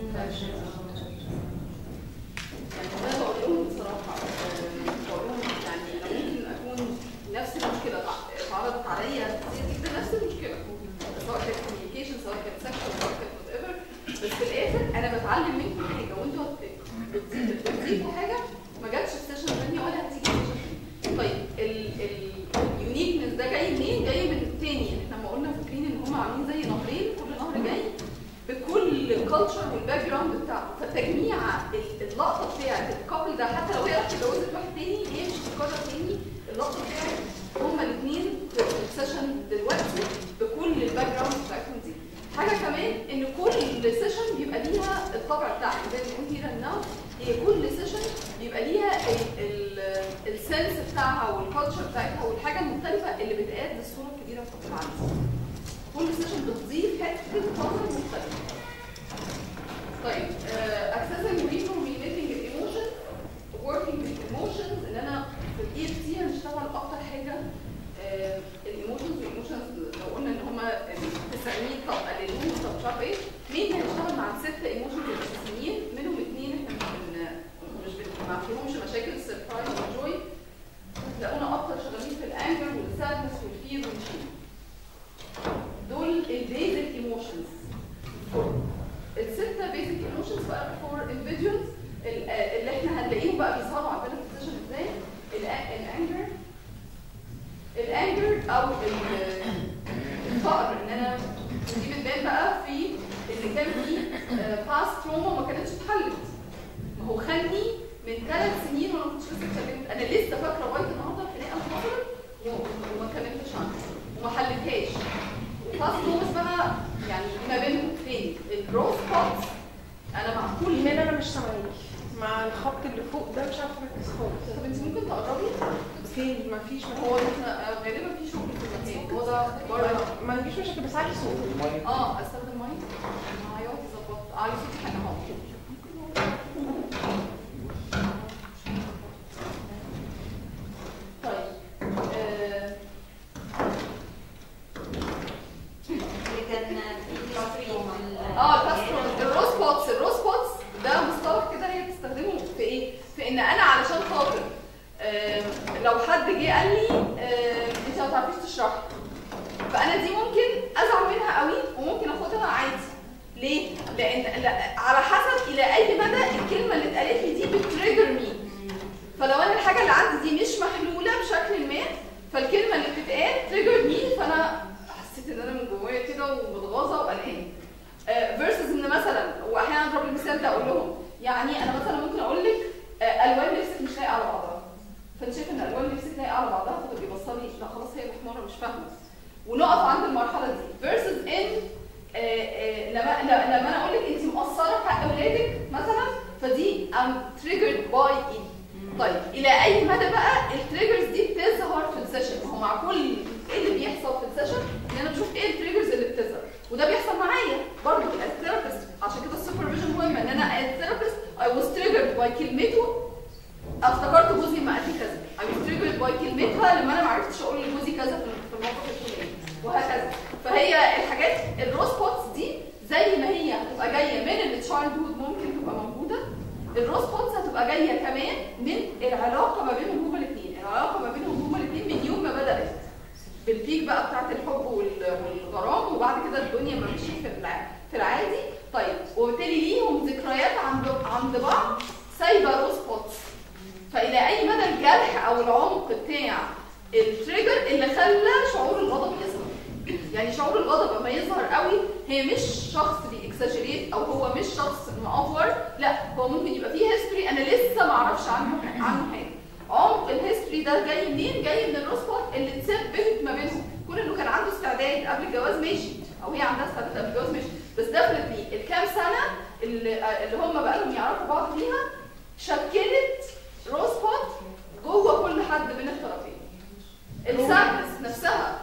يعني ده بقول لهم بصراحه آه، بقول لهم يعني انا ممكن اكون نفس المشكله تع- اتعرضت عليا كتير جدا نفس المشكله سواء كانت كوميونيكيشن سواء كانت سكشن سواء كانت وات ايفر بس في الاخر انا بتعلم منكم حاجه وانتوا هت- بت- بتضيفوا حاجه ما جاتش في سيشن ثانيه ولا هتيجي في سيشن طيب اليونيكنس ده جاي منين؟ جاي من تاني احنا لما قلنا فاكرين ان هم عاملين زي نهرين كل نهر جاي بكل الكالتشر والباك جراوند بتاعته فتجميع ال- اللقطه بتاعت الكابل ده حتى لو هي راحت اتجوزت واحد تاني هي مش هتتكرر تاني اللقطه بتاعت هما الاثنين في السيشن دلوقتي بكل الباك جراوند بتاعتهم دي حاجه كمان ان كل سيشن بيبقى ليها الطبع بتاعها زي ما بنقول هنا ناو هي كل سيشن بيبقى ليها ال- ال- والسنس بتاعها والكالتشر بتاعتها والحاجه المختلفه اللي بتقاد الصوره الكبيره بتاعت العالم كل سيشن بتضيف حته نظر مختلفه طيب accessing reformulating emotions working with emotions ان انا في الاي اف تي هنشتغل اكتر حاجه الايموشنز والايموشنز لو قلنا ان هما 90 طب قللوهم طب مش عارفه ايه مين هيشتغل مع الست ايموشنز الاساسيين منهم اثنين احنا مش بن مش بن ما فيهمش مشاكل سربرايز وجوي هتلاقونا اكتر شغالين في الانجر والسادنس والفير والشيم دول البيزك ايموشنز الستة بيزك ايموشنز بقى فور individuals ال- اللي احنا هنلاقيهم بقى بيظهروا عندنا في السيشن ازاي الأ- الانجر الانجر او ال- الفقر ان انا دي بتبان بقى في ان كان في باست تروما ما كانتش اتحلت ما هو خدني من ثلاث سنين وانا ما كنتش لسه اتكلمت انا لسه فاكره لغايه النهارده خناقه حصلت و- وما اتكلمتش عنها وما حلتهاش وباست تروماس بقى يعني ما بينهم فين الجروث بوتس انا مع كل من انا مش سامعاك مع الخط اللي فوق ده مش عارفه اركز خالص طب انت ممكن تقربي فين ما فيش هو احنا غالبا في شغل في المكان هو ده بره ما عنديش مشاكل بس عارف صوت اه استخدم مايك معايا ظبط علي صوتي حاجه اهو طيب آه، اللي كان في تصريح اه الباسترون الروز بوتس الروز بوتس ده مصطلح كده هي بتستخدمه في ايه؟ في ان انا علشان خاطر آه، لو حد جه قال لي آه، انت ما تعرفيش تشرحي فانا دي ممكن ازعل منها قوي وممكن اخدها عادي ليه؟ لان لا على حسب الى اي مدى الكلمه اللي اتقالت لي دي بتريجر مي فلو انا الحاجه اللي عندي دي مش محلوله بشكل ما فالكلمه اللي بتتقال تريجر مي فانا حسيت ان انا من جوايا كده ومتغاظه وقلقانه فيرسز ان مثلا واحيانا اضرب المثال ده اقول لهم يعني انا مثلا ممكن اقول لك آه، الوان لبسك مش لايقه على بعضها فانت شايف ان الوان لبسك لايقه على بعضها فتبقي بصلي لا خلاص هي محمره مش فاهمه ونقف عند المرحله دي فيرسز ان آه، آه، لما ل- لما انا اقول لك انت مقصره في حق اولادك مثلا فدي I'm triggered by it طيب الى اي مدى بقى التريجرز دي بتظهر في السيشن ما هو مع كل ايه اللي بيحصل في السيشن ان انا بشوف ايه التريجرز اللي بتظهر وده بيحصل معايا برضه الثيرابيست عشان كده السوبرفيجن مهم ان انا الثيرابيست I was triggered by كلمته افتكرت جوزي ما قال لي كذا I was triggered by كلمتها لما انا ما عرفتش اقول لجوزي كذا في في الموقف الفلاني وهكذا فهي الحاجات الروز بوتس دي زي ما هي هتبقى جايه من التشايلد هود ممكن تبقى موجوده الروز بوتس هتبقى جايه كمان من العلاقه ما بينهم هما الاثنين العلاقه ما بينهم هما الاثنين من يوم ما بدات بالبيك بقى بتاعت الحب وال- والغرام وبعد كده الدنيا ما مشيت في الع- في العادي طيب وبالتالي ليهم ذكريات عند عند بعض سايبه روز بوتس فالى اي مدى الجرح او العمق بتاع التريجر اللي خلى شعور الغضب يظهر يعني شعور الغضب لما يظهر قوي هي مش شخص بيكساجريت او هو مش شخص مأفور لا هو ممكن يبقى فيه هيستوري انا لسه ما اعرفش عنه عنه حاجه عمق الهيستوري ده جاي منين جاي من الروسبوت اللي اتثبتت ما بينهم كون انه كان عنده استعداد قبل الجواز ماشي او هي عندها استعداد قبل الجواز ماشي بس ديفنتلي الكام سنه اللي, اللي هم بقى لهم يعرفوا بعض فيها شكلت روسبوت جوه كل حد من الطرفين السادنس نفسها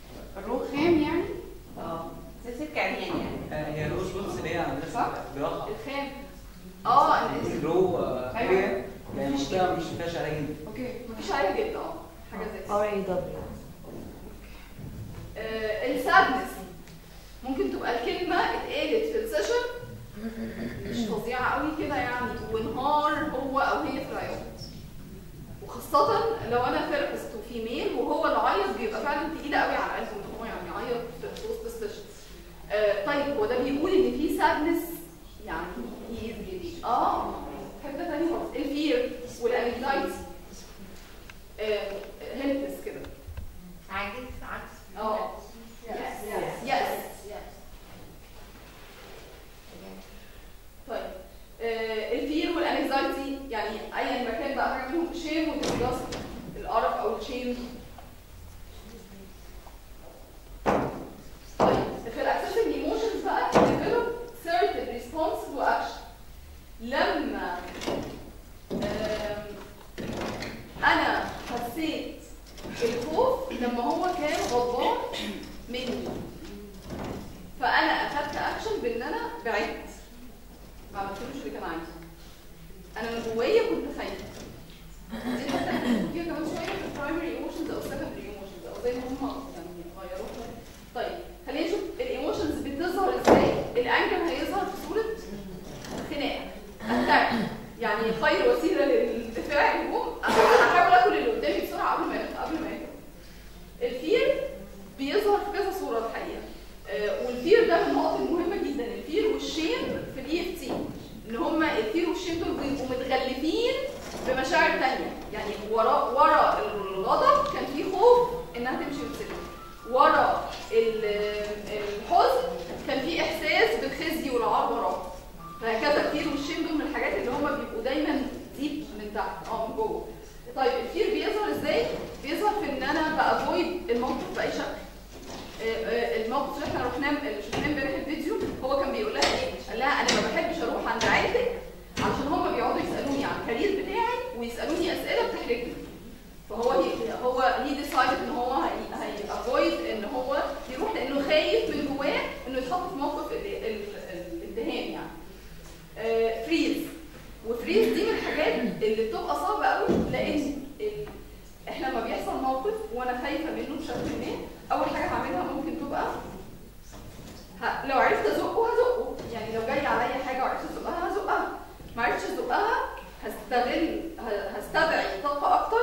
الرخام يعني اه زي سلك عريان يعني هي الروز بوتس اللي هي عندنا صح؟ جراحه الخام اه الاسم جو أيوة. اريا يعني منطقه مش فيها شارع جدا اوكي مفيش عليها جدا اه حاجه زي كده ار اي دبليو آه، السادنس ممكن تبقى الكلمه اتقالت في السيشن مش فظيعه قوي كده يعني وانهار هو او هي في العياط وخاصة لو انا ثيرابيست وفيميل وهو اللي عيط بيبقى فعلا تقيلة قوي على قلبه ان هو يعني يعيط في وسط السيشن آه طيب هو ده بيقول ان في سادنس يعني easy. اه حاجة تانية خالص الفير والانكزايتي آه هيلبس كده عاجز عكس اه يس يس طيب آه الفير والانكزايتي يعني ايا ما كان بقى حاجه منهم شيم وديسجاست القرف او الشيم طيب في الاكسسنج ايموشنز بقى develop certain response to action لما آم، انا جوايا كنت خايفه دي الحته اللي بنقول فيها كمان شويه في البرايمري ايموشنز او السكندري ايموشنز او زي ما هم يعني غيروها طيب خلينا نشوف الايموشنز بتظهر ازاي الانجر هيظهر في صوره خناقه اتاك يعني خير وسيله للدفاع الهجوم انا هحاول اكل اللي قدامي بسرعه قبل ما قبل ما ياكل الفير بيظهر في كذا صوره الحقيقه آه، والفير ده من النقط المهمه جدا الفير والشيم في الاي اف تي ان هما الفير والشيم دول بيبقوا متغلفين بمشاعر تانية يعني ورا ورا الغضب كان في خوف انها تمشي وتسلم ورا ال- الحزن كان في احساس بالخزي والعار وراه فهكذا الفير والشيم دول من الحاجات اللي هما بيبقوا دايما ديب من تحت اه من جوه طيب الفير بيظهر ازاي؟ بيظهر في ان انا بافويد الموقف باي شكل آه، آه، الموقف اللي احنا رحناه اللي شفناه امبارح الفيديو هو كان بيقول لها ايه؟ قال لها انا ما بحبش اروح عند عيلتك علشان هم بيقعدوا يسالوني عن الكارير بتاعي ويسالوني اسئله بتحرجني فهو هي هو هي ديسايد ان هو هي هي افويد ان هو يروح لانه خايف من جواه انه يتحط في موقف ال- ال- الاتهام يعني آه، فريز وفريز دي من الحاجات اللي بتبقى صعبه قوي لان ال- احنا لما بيحصل موقف وانا خايفه منه بشكل ما اول حاجه هعملها ممكن تبقى ه- لو عرفت ازقه هزقه يعني لو جاي عليا حاجه وعرفت ازقها هزقها ما عرفتش ازقها هستغل ه- هستدعي طاقه اكتر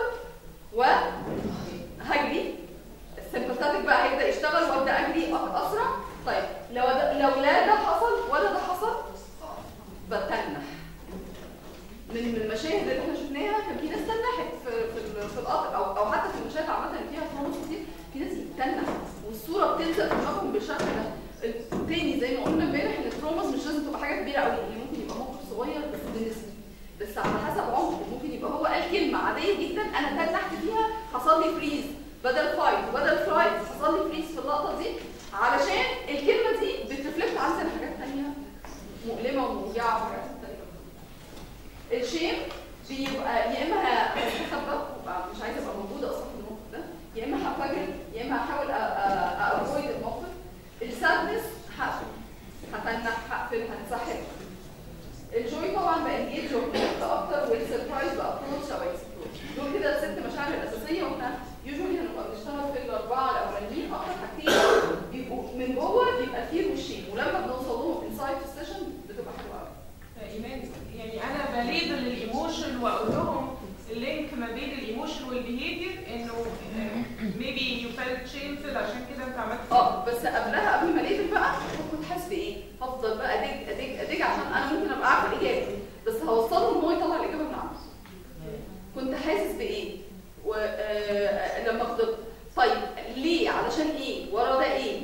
وهجري السمباثيك بقى هيبدا يشتغل وابدا اجري أك- اسرع طيب لو ده لو لا ده حصل ولا ده حصل بتنح من من المشاهد اللي احنا شفناها كان في ناس تنحت في في, ال- في القطر او او حتى في المشاهد عامه اللي فيها تنمر كتير في ناس بتتنح والصوره بتلزق في دماغهم بالشكل ده التاني زي ما قلنا امبارح ان التروماز مش لازم تبقى حاجه كبيره قوي يعني ممكن يبقى موقف صغير بس بالنسبه بس على حسب عمره ممكن يبقى هو قال كلمه عاديه جدا انا تنحت فيها حصل لي فريز بدل فايت وبدل فلايت حصل لي فريز في اللقطه دي علشان الكلمه دي بترفلكت عندنا حاجات تانيه مؤلمه وموجعه وحاجات تانيه الشيم بيبقى يا اما هستخبى وأبقى مش عايزه ابقى موجوده اصلا في الموقف ده يا اما هنفجر يا اما هحاول افويد الموقف السادنس هقفل هتنح هقفل هنسحب الجوي طبعا بقى انجيج اكتر والسربرايز بقى ابروتش او اكسبروتش دول كده الست مشاعر الاساسيه واحنا يوجوالي هنبقى بنشتغل في الاربعه الاولانيين اكتر حاجتين بيبقوا من جوه بيبقى الفير والشيم ولما بنوصل لهم انسايد في السيشن بتبقى حلوه قوي ايمان يعني انا بليبل الايموشن واقول لهم اللينك ما بين الايموشن والبيهيفير انه ميبي يو فيلت شيمفul عشان كده انت عملت اه بس قبلها قبل ما ليفل بقى كنت حاسس بايه؟ هفضل بقى ادج ادج ادج عشان انا ممكن ابقى عارفه الاجابه بس هوصله ان هو يطلع الاجابه من عنده. كنت حاسس بايه؟ ولما غضبت طيب ليه؟ علشان ايه؟ ورا ده ايه؟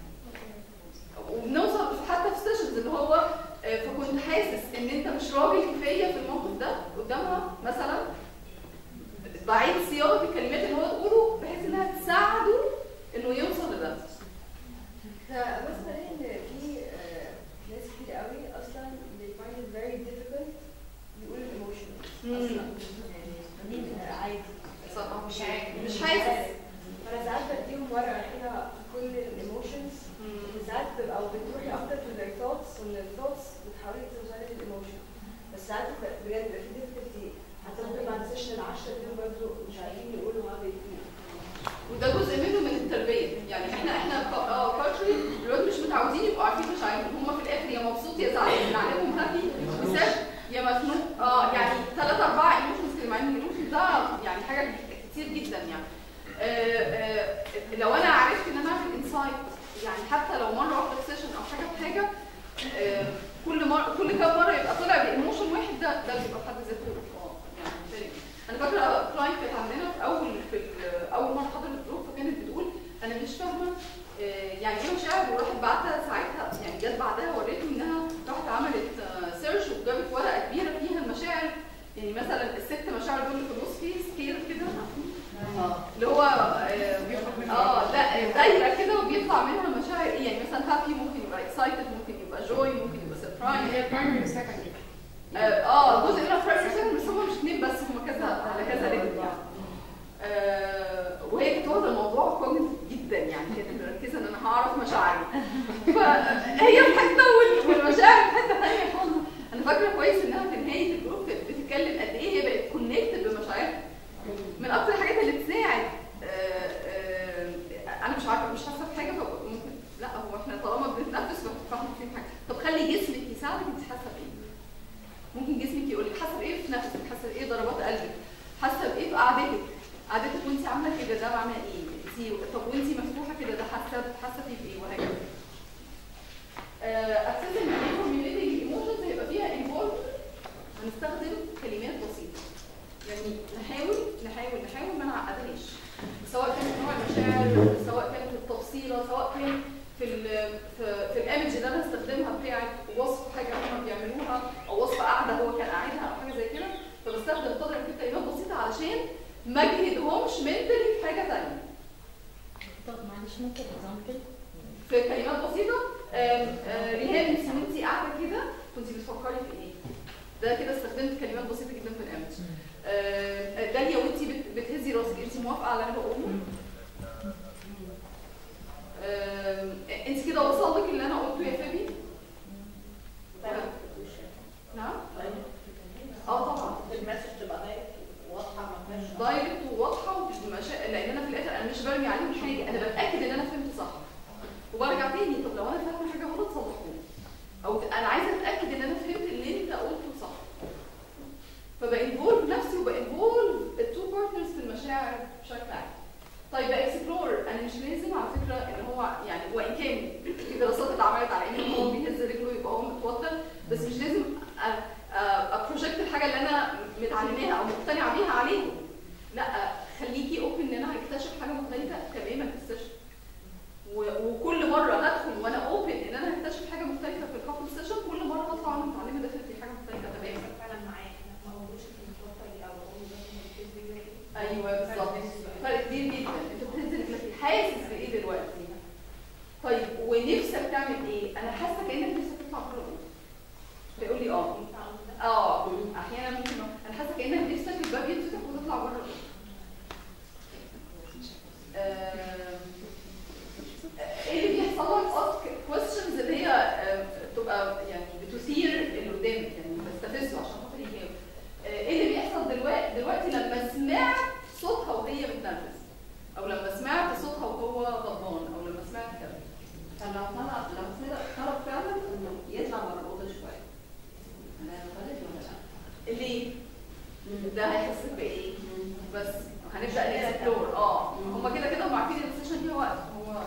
وبنوصل حتى في ستيشنز اللي هو آه، فكنت حاسس ان انت مش راجل كفايه في الموقف ده قدامها مثلا بعيد صياغه الكلمات اللي هو تقوله بحيث انها تساعده انه يوصل لده. بس ان في آه، ناس كتير قوي اصلا they find it very difficult يقولوا الايموشن اصلا يعني آه، عادي صح مش عارف مش حاسس. فانا ساعات بديهم ورقه كده كل الايموشنز وساعات ببقى او بتروحي اكتر في their thoughts ومن الثوتس بتحاولي توصلي للايموشن بس ساعات ب- بجد بيبقى في difficulty حتى ممكن بعد سيشن العشرة دول برضه مش عارفين يقولوا how they feel وده جزء منه من التربيه يعني احنا احنا ك- اه كالتشري الولاد مش متعودين يبقوا عارفين مشاعرهم هم في الاخر يا مبسوط يا زعلان بنعلمهم هابي وساد يا مخنوق اه يعني ثلاثة أربعة ايموشنز كده مع ان الايموشنز ده يعني حاجة كتير جدا يعني آه آه لو انا عرفت ان انا اعمل انسايت يعني حتى لو مرة واحدة في سيشن او حاجة في حاجة آه كل مرة كل كام مرة يبقى طلع بايموشن واحد ده ده بيبقى في حد ذاته اه يعني فارق. انا فاكره كلاينت كانت عندنا في اول في ال- اول مره حضرت الجروب فكانت بتقول انا مش فاهمه آه، يعني ايه مشاعر وراحت بعتها ساعتها يعني جت بعدها وريتني انها راحت عملت سيرش وجابت ورقه كبيره فيها المشاعر يعني مثلا الست مشاعر دول اللي في النص في سكيل كده اللي هو اه بيبقى- اه لا دايره كده وبيطلع منها المشاعر ايه يعني مثلا هابي ممكن يبقى اكسايتد ممكن يبقى جوي ممكن يبقى سربرايز هي primary وسكندري اه آه، جزء منها برايمري سكند بس هم مش اثنين بس هم كذا على كذا ليفل يعني آه، وهي كانت واخده الموضوع كومنت جدا يعني كانت مركزه ان انا هعرف مشاعري فهي في حته وال- والمشاعر في حته ثانيه خالص انا فاكره كويس انها في نهايه الجروب كانت بتتكلم قد ضربات قلبك حاسه بايه في قعدتك قعدتك وانت عامله كده ده معناه ايه انت طب وانت مفتوحه كده ده حاسه حاسه فيه بايه وهكذا اساس ان الكوميونيتي ايموشنز هيبقى فيها انفولد هنستخدم كلمات بسيطه يعني نحاول نحاول نحاول ما نعقدهاش سواء كانت نوع المشاعر سواء كانت التفصيله سواء كان في ال في, في الايمج اللي انا هستخدمها بتاعت وصف حاجه هم بيعملوها او وصف قاعده هو كان قاعدها او حاجه زي كده فبستخدم قدر الامكان كلمات بسيطه علشان ما اجهدهمش منتلي في حاجه ثانيه طب معلش ممكن اكزامبل في كلمات بسيطه آم، آه، ريهام انت وانت قاعده كده كنت بتفكري في ايه؟ ده كده استخدمت كلمات بسيطه جدا في الامج آه، داليا وانت بت- بتهزي راسك انت موافقه على اللي انا بقوله؟ آم، انت كده وصل لك اللي انا قلته يا فابي؟ نعم؟ اه طبعا المسج تبقى دايركت واضحه ما فيهاش دايركت وواضحه ومش بمشا... لان انا في الاخر انا مش برمي عليهم حاجه انا بتاكد ان انا فهمت صح وبرجع تاني طب لو انا فاهمه حاجه غلط صلحوني او انا عايزه اتاكد ان انا فهمت اللي انت قلته صح فبانفولف نفسي وبانفولف التو بارتنرز في المشاعر بشكل عام طيب اكسبلور انا مش لازم على فكره ان هو يعني وان كان في دراسات اتعملت على ان هو بيهز رجله يبقى هو متوتر بس مش لازم ابروجكت الحاجه اللي انا متعلماها او مقتنعه بيها عليهم لا خليكي اوبن ان انا هكتشف حاجه مختلفه تماما في السيشن و- وكل مره هدخل وانا اوبن ان انا هكتشف حاجه مختلفه في الكابل سيشن كل مره هطلع وانا متعلمه داخل في حاجه مختلفه تماما فعلا معاك ما قولوش انت متوتر او ايوه بالظبط فرق كبير جدا انت بتنزل رجلك حاسس بايه دلوقتي طيب ونفسك تعمل ايه انا حاسه كانك نفسك تطلع بره الأوضة. فيقول لي اه اه احيانا ممكن انا حاسه كانك نفسك الباب يتفتح وتطلع بره الأوضة. آم، ايه اللي بيحصل لك اسك كويستشنز اللي هي آم، تبقى يعني بتثير اللي قدامك يعني بستفزه عشان خاطر يجاوب آه، ايه اللي بيحصل دلوقتي دلوقتي لما سمعت صوتها وهي بتنرفز او لما سمعت صوتها وهو غضبان او لما سمعت كذا فلو طلع لو طلع طلب فعلا انه يطلع بره الاوضه شويه انا غلط ولا لا؟ ليه؟ ده هيحسسك بايه؟ بس هنبدا نكسبلور اه هما كده كده هم عارفين ان السيشن دي وقت هو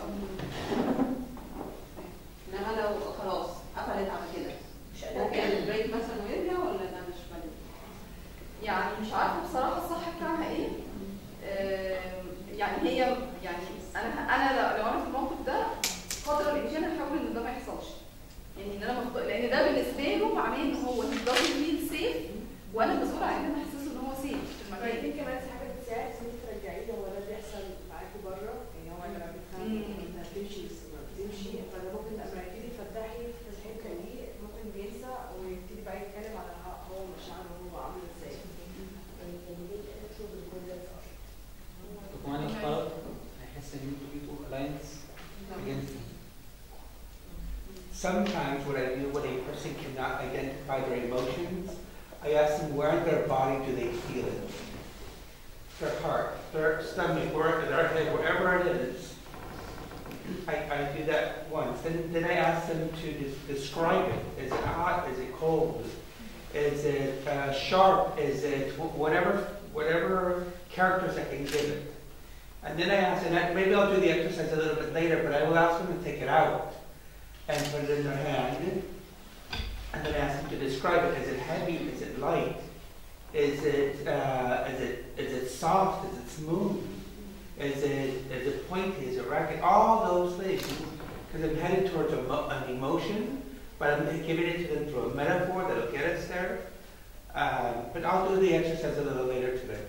انما لو خلاص قفلت على كده مش ممكن البريك مثلا ويرجع ولا ده مش فاهم؟ يعني مش عارفه بصراحه الصح بتاعها ايه آم، يعني هي يعني انا انا لو- لو انا في الموقف ده قدر الامكان هحاول ان ده ما يحصلش يعني ان انا مفض... لان ده بالنسبه له معناه ان هو he doesn't feel safe وانا مسؤوله عن ان انا احسسه ان هو سيف في المكان يمكن كمان في حاجه بتساعد ان انت ترجعي له هو ده بيحصل معاكي بره يعني هو لما بتفهم انت هتمشي بتمشي فده ممكن لما يبتدي تفتحي في الحته دي ممكن بينسى ويبتدي بقى يتكلم على هو مشاعره هو عامل ازاي وكمان اختلط هيحس ان انتوا جيتوا الاينس against him. Sometimes what I do when a person cannot identify their emotions, I ask them where in their body do they feel it? Their heart, their stomach, where, their head, wherever it is. I, I do that once. Then, then I ask them to des- describe it. Is it hot? Is it cold? Is it uh, sharp? Is it wh- whatever, whatever characters I can give it? And then I ask, and I, maybe I'll do the exercise a little bit later, but I will ask them to take it out and put it in their hand. And then I ask them to describe it. Is it heavy? Is it light? Is it, uh, is it, is it soft? Is it smooth? Is it, is it pointy? Is it ragged? All those things. Because I'm headed towards a mo- an emotion, but I'm giving it to them through a metaphor that'll get us there. Um, but I'll do the exercise a little later today.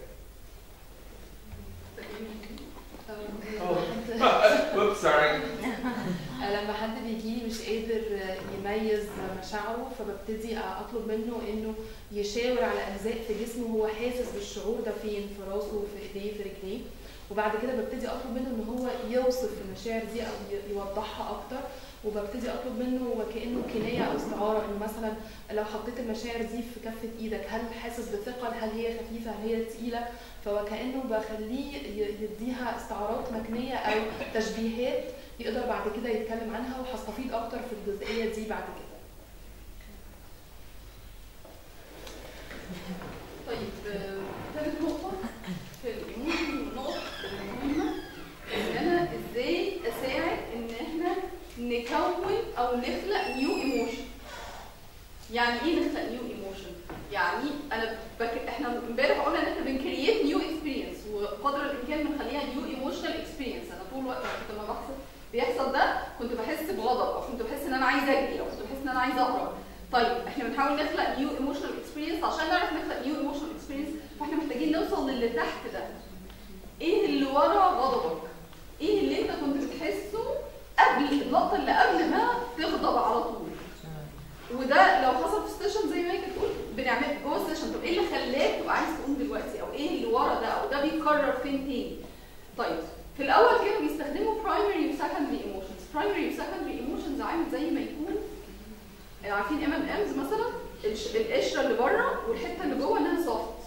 Oh, whoops, sorry. لما حد بيجيلي مش قادر يميز مشاعره فببتدي اطلب منه انه يشاور على اجزاء في جسمه هو حاسس بالشعور ده فين في راسه في ايديه في رجليه وبعد كده ببتدي اطلب منه ان هو يوصف المشاعر دي او ي- يوضحها اكتر وببتدي اطلب منه وكانه كنايه او استعاره انه مثلا لو حطيت المشاعر دي في كفه ايدك هل حاسس بثقل هل هي خفيفه هل هي تقيله فوكانه بخليه ي- يديها استعارات مكنيه او تشبيهات يقدر بعد كده يتكلم عنها وهستفيد اكتر في الجزئيه دي بعد كده طيب آه، ثالث نقطة في الايموشن والنقط المهمة ان انا ازاي اساعد ان احنا نكون او نخلق نيو ايموشن يعني ايه نخلق نيو ايموشن يعني انا بك... احنا امبارح قلنا ان احنا بنكرييت نيو اكسبيرينس وقدر الامكان بنخليها نيو ايموشنال اكسبيرينس انا طول الوقت كنت لما بحصل بيحصل ده كنت بحس بغضب او كنت بحس ان انا عايزه اجري او كنت بحس ان انا عايزه اهرب طيب احنا بنحاول نخلق نيو ايموشنال اكسبيرينس عشان نعرف نخلق نيو ايموشنال اكسبيرينس فاحنا محتاجين نوصل للي تحت ده ايه اللي ورا غضبك ايه اللي انت كنت بتحسه قبل اللقطه اللي قبل ما تغضب على طول وده لو حصل في ستيشن زي ما هي كانت بتقول بنعمل جوه السيشن طب ايه اللي خلاك تبقى عايز تقوم دلوقتي او ايه اللي ورا ده او ده بيتكرر فين تاني طيب في الاول كانوا بيستخدموا برايمري وسكندري ايموشنز برايمري وسكندري ايموشنز عامل زي ما يكون عارفين ام ام امز مثلا الش- القشره اللي بره والحته اللي جوه انها سوفت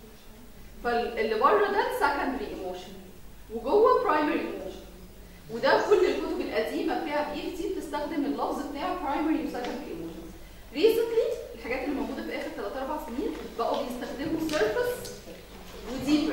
فاللي بره ده سكندري ايموشن وجوه برايمري ايموشن وده كل الكتب القديمه بتاعت اي تي بتستخدم اللفظ بتاع برايمري وسكندري ايموشنز ريسنتلي الحاجات اللي موجوده في اخر 3 4 سنين بقوا بيستخدموا سيرفس وديبر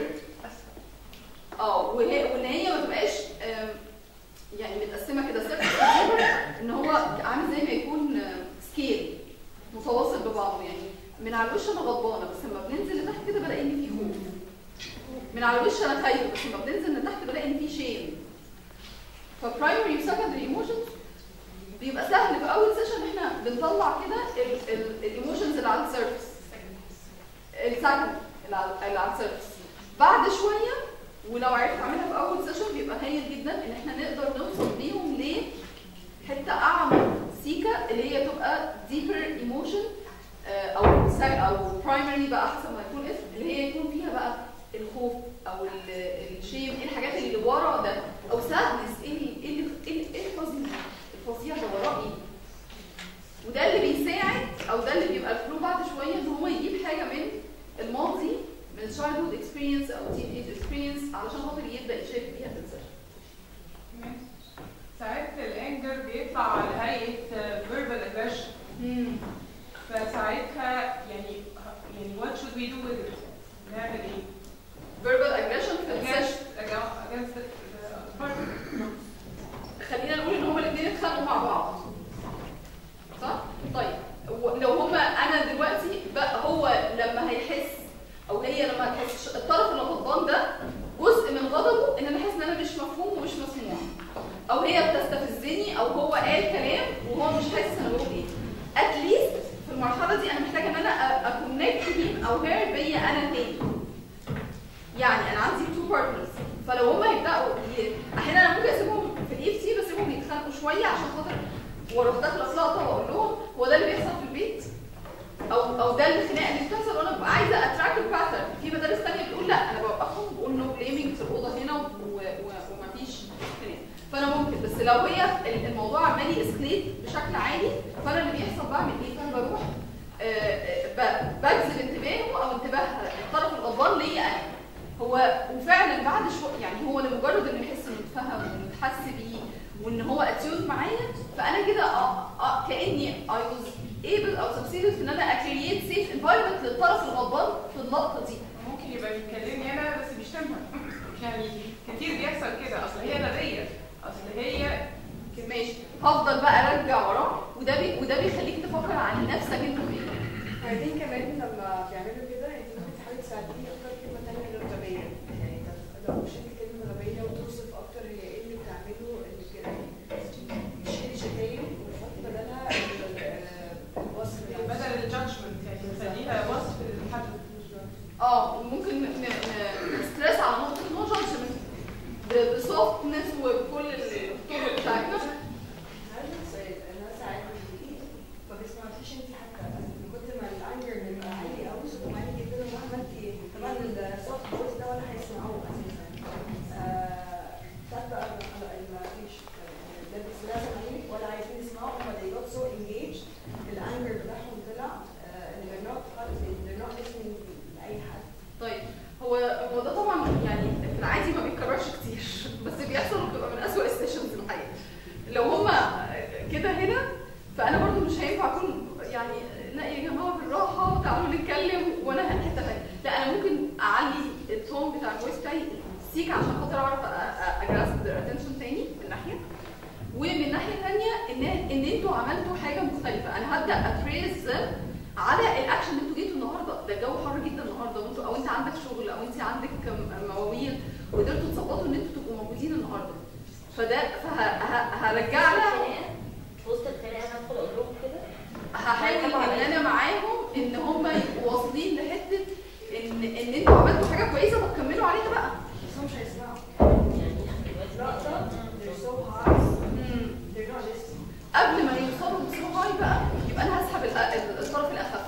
اه وهي وان هي ما تبقاش آم، يعني متقسمه كده سيرفس وديبر ان هو عامل زي ما يكون سكيل متواصل ببعضه يعني من على الوش انا غضبانه بس لما بننزل لتحت كده بلاقي ان في خوف من على الوش انا خايفه بس لما بننزل لتحت بلاقي ان في شيم فبرايمري وسكندري ايموشنز بيبقى سهل في اول سيشن احنا بنطلع كده الايموشنز اللي على السيرفس السكند اللي على اللي على السيرفس بعد شويه ولو عرفت اعملها في اول سيشن بيبقى هايل جدا ان احنا نقدر نوصل بيهم لحته اعمق سيكا اللي هي تبقى ديبر ايموشن او سا- او برايمري بقى احسن ما يكون اسم اللي هي يكون فيها بقى الخوف او ال- الشيم ايه الحاجات اللي ورا ده او سادنس ايه ال- ايه ال- ايه ال- ايه الفظيع الفظيع ده وراه ايه وده اللي بيساعد او ده اللي بيبقى الفلو بعد شويه ان هو يجيب حاجه من الماضي من الشايلد هود اكسبيرينس او تين ايج اكسبيرينس علشان خاطر يبدا يشارك بيها في السيشن ساعات الانجر بيطلع على هيئه verbal aggression فساعتها يعني يعني what should we do with it؟ نعمل ايه؟ verbal aggression في against السيشن against the the partner. خلينا نقول ان هما الاثنين اتخانقوا مع بعض صح؟ طيب و- لو هما انا دلوقتي بقى هو لما هيحس او هي لما هتحس الطرف اللي غضبان ده جزء من غضبه ان انا احس ان انا مش مفهوم ومش مسموع او هي بتستفزني او هو قال كلام وهو مش حاسس انا بقول ايه اتليست في المرحله دي انا محتاجه ان انا اكونكت هيم او هير بيا انا تاني يعني انا عندي تو بارتنرز فلو هما يبداوا ي- احيانا انا ممكن اسيبهم في الاي تي بسيبهم يتخانقوا شويه عشان خاطر واروح داخله في لقطه واقول لهم هو ده اللي بيحصل في البيت او او ده الخناقه اللي بتحصل وانا ببقى عايزه اتراك الباترن في مدارس ثانيه بتقول لا انا بوقفهم بقول نو بليمنج في الاوضه هنا و- و- ومفيش خناقه فانا ممكن بس لو هي ال- الموضوع عمال يسكليت بشكل عالي فانا اللي بيحصل بعمل ايه؟ فانا بروح آه، آه، ب- بجذب انتباهه او انتباه الطرف الغضبان ليا انا هو وفعلا بعد شويه يعني هو لمجرد انه يحس انه اتفهم وانه اتحس بيه وان هو اتيون معايا فانا كده آه آه كاني I was able او succeeded في ان انا اكرييت سيف انفايرمنت للطرف الغضبان في اللقطه دي ممكن يبقى بيكلمني انا بس بيشتمها يعني كتير بيحصل كده اصل هي غبيه اصل هي ماشي هفضل بقى ارجع وراه وده بي وده بيخليك تفكر عن نفسك انت فين بعدين كمان لما بيعملوا كده انت ممكن تحاولي تساعديه اكتر كلمه ثانيه غير غبيه يعني لو مش انت كلمه غبيه وتوصف اكتر هي ايه اللي بتعمله اللي كده تشيلي شتايم وتحط بدلها ال- ال- الوصف يعني بدل الجادجمنت يعني نخليها وصف للحد اه ممكن نستريس على نقطه نو جادجمنت بسوفتنس وبكل الطرق بتاعتنا عندي سؤال انا ساعات بيجي ما بسمعكيش انت حتى من كتر ما الانجر بيبقى عالي قوي صوته عالي جدا ومهما انت طبعا الصوت فويس ده ولا هيسمعوه اساسا آه، ده بقى ما فيش ده بس لازم ايه ولا عايزين يسمعوا هم they got so engaged الانجر بتاعهم طلع آه، ان they're not they're not listening لاي حد طيب هو هو ده طبعا يعني في العادي ما بيتكررش كتير بس بيحصل وبتبقى من اسوء السيشنز الحقيقه لو هما كده هنا فانا برضو مش هينفع اكون يعني لا يا جماعه بالراحه تعالوا نتكلم وانا حته ثانيه كريتيك عشان خاطر اعرف اجراسب their attention تاني من ناحيه ومن ناحيه ثانيه ان ان انتوا عملتوا حاجه مختلفه انا هبدا اتريز على الاكشن اللي انتوا جيتوا النهارده ده الجو حر جدا النهارده وانتوا او انت عندك شغل او انت عندك م- مواويل وقدرتوا تظبطوا ان انتوا تبقوا موجودين النهارده فده فهرجع لها في وسط الخناقه انا ادخل اقول لهم كده هحاول ان انا معاهم ان هم يبقوا واصلين لحته ان ان انتوا عملتوا حاجه كويسه طب كملوا عليها بقى بس هم مش هيسمعوا لقطة they're so high they're not listening قبل ما يوصلوا للسلو هاي بقى يبقى انا هسحب الأ- الطرف الاخف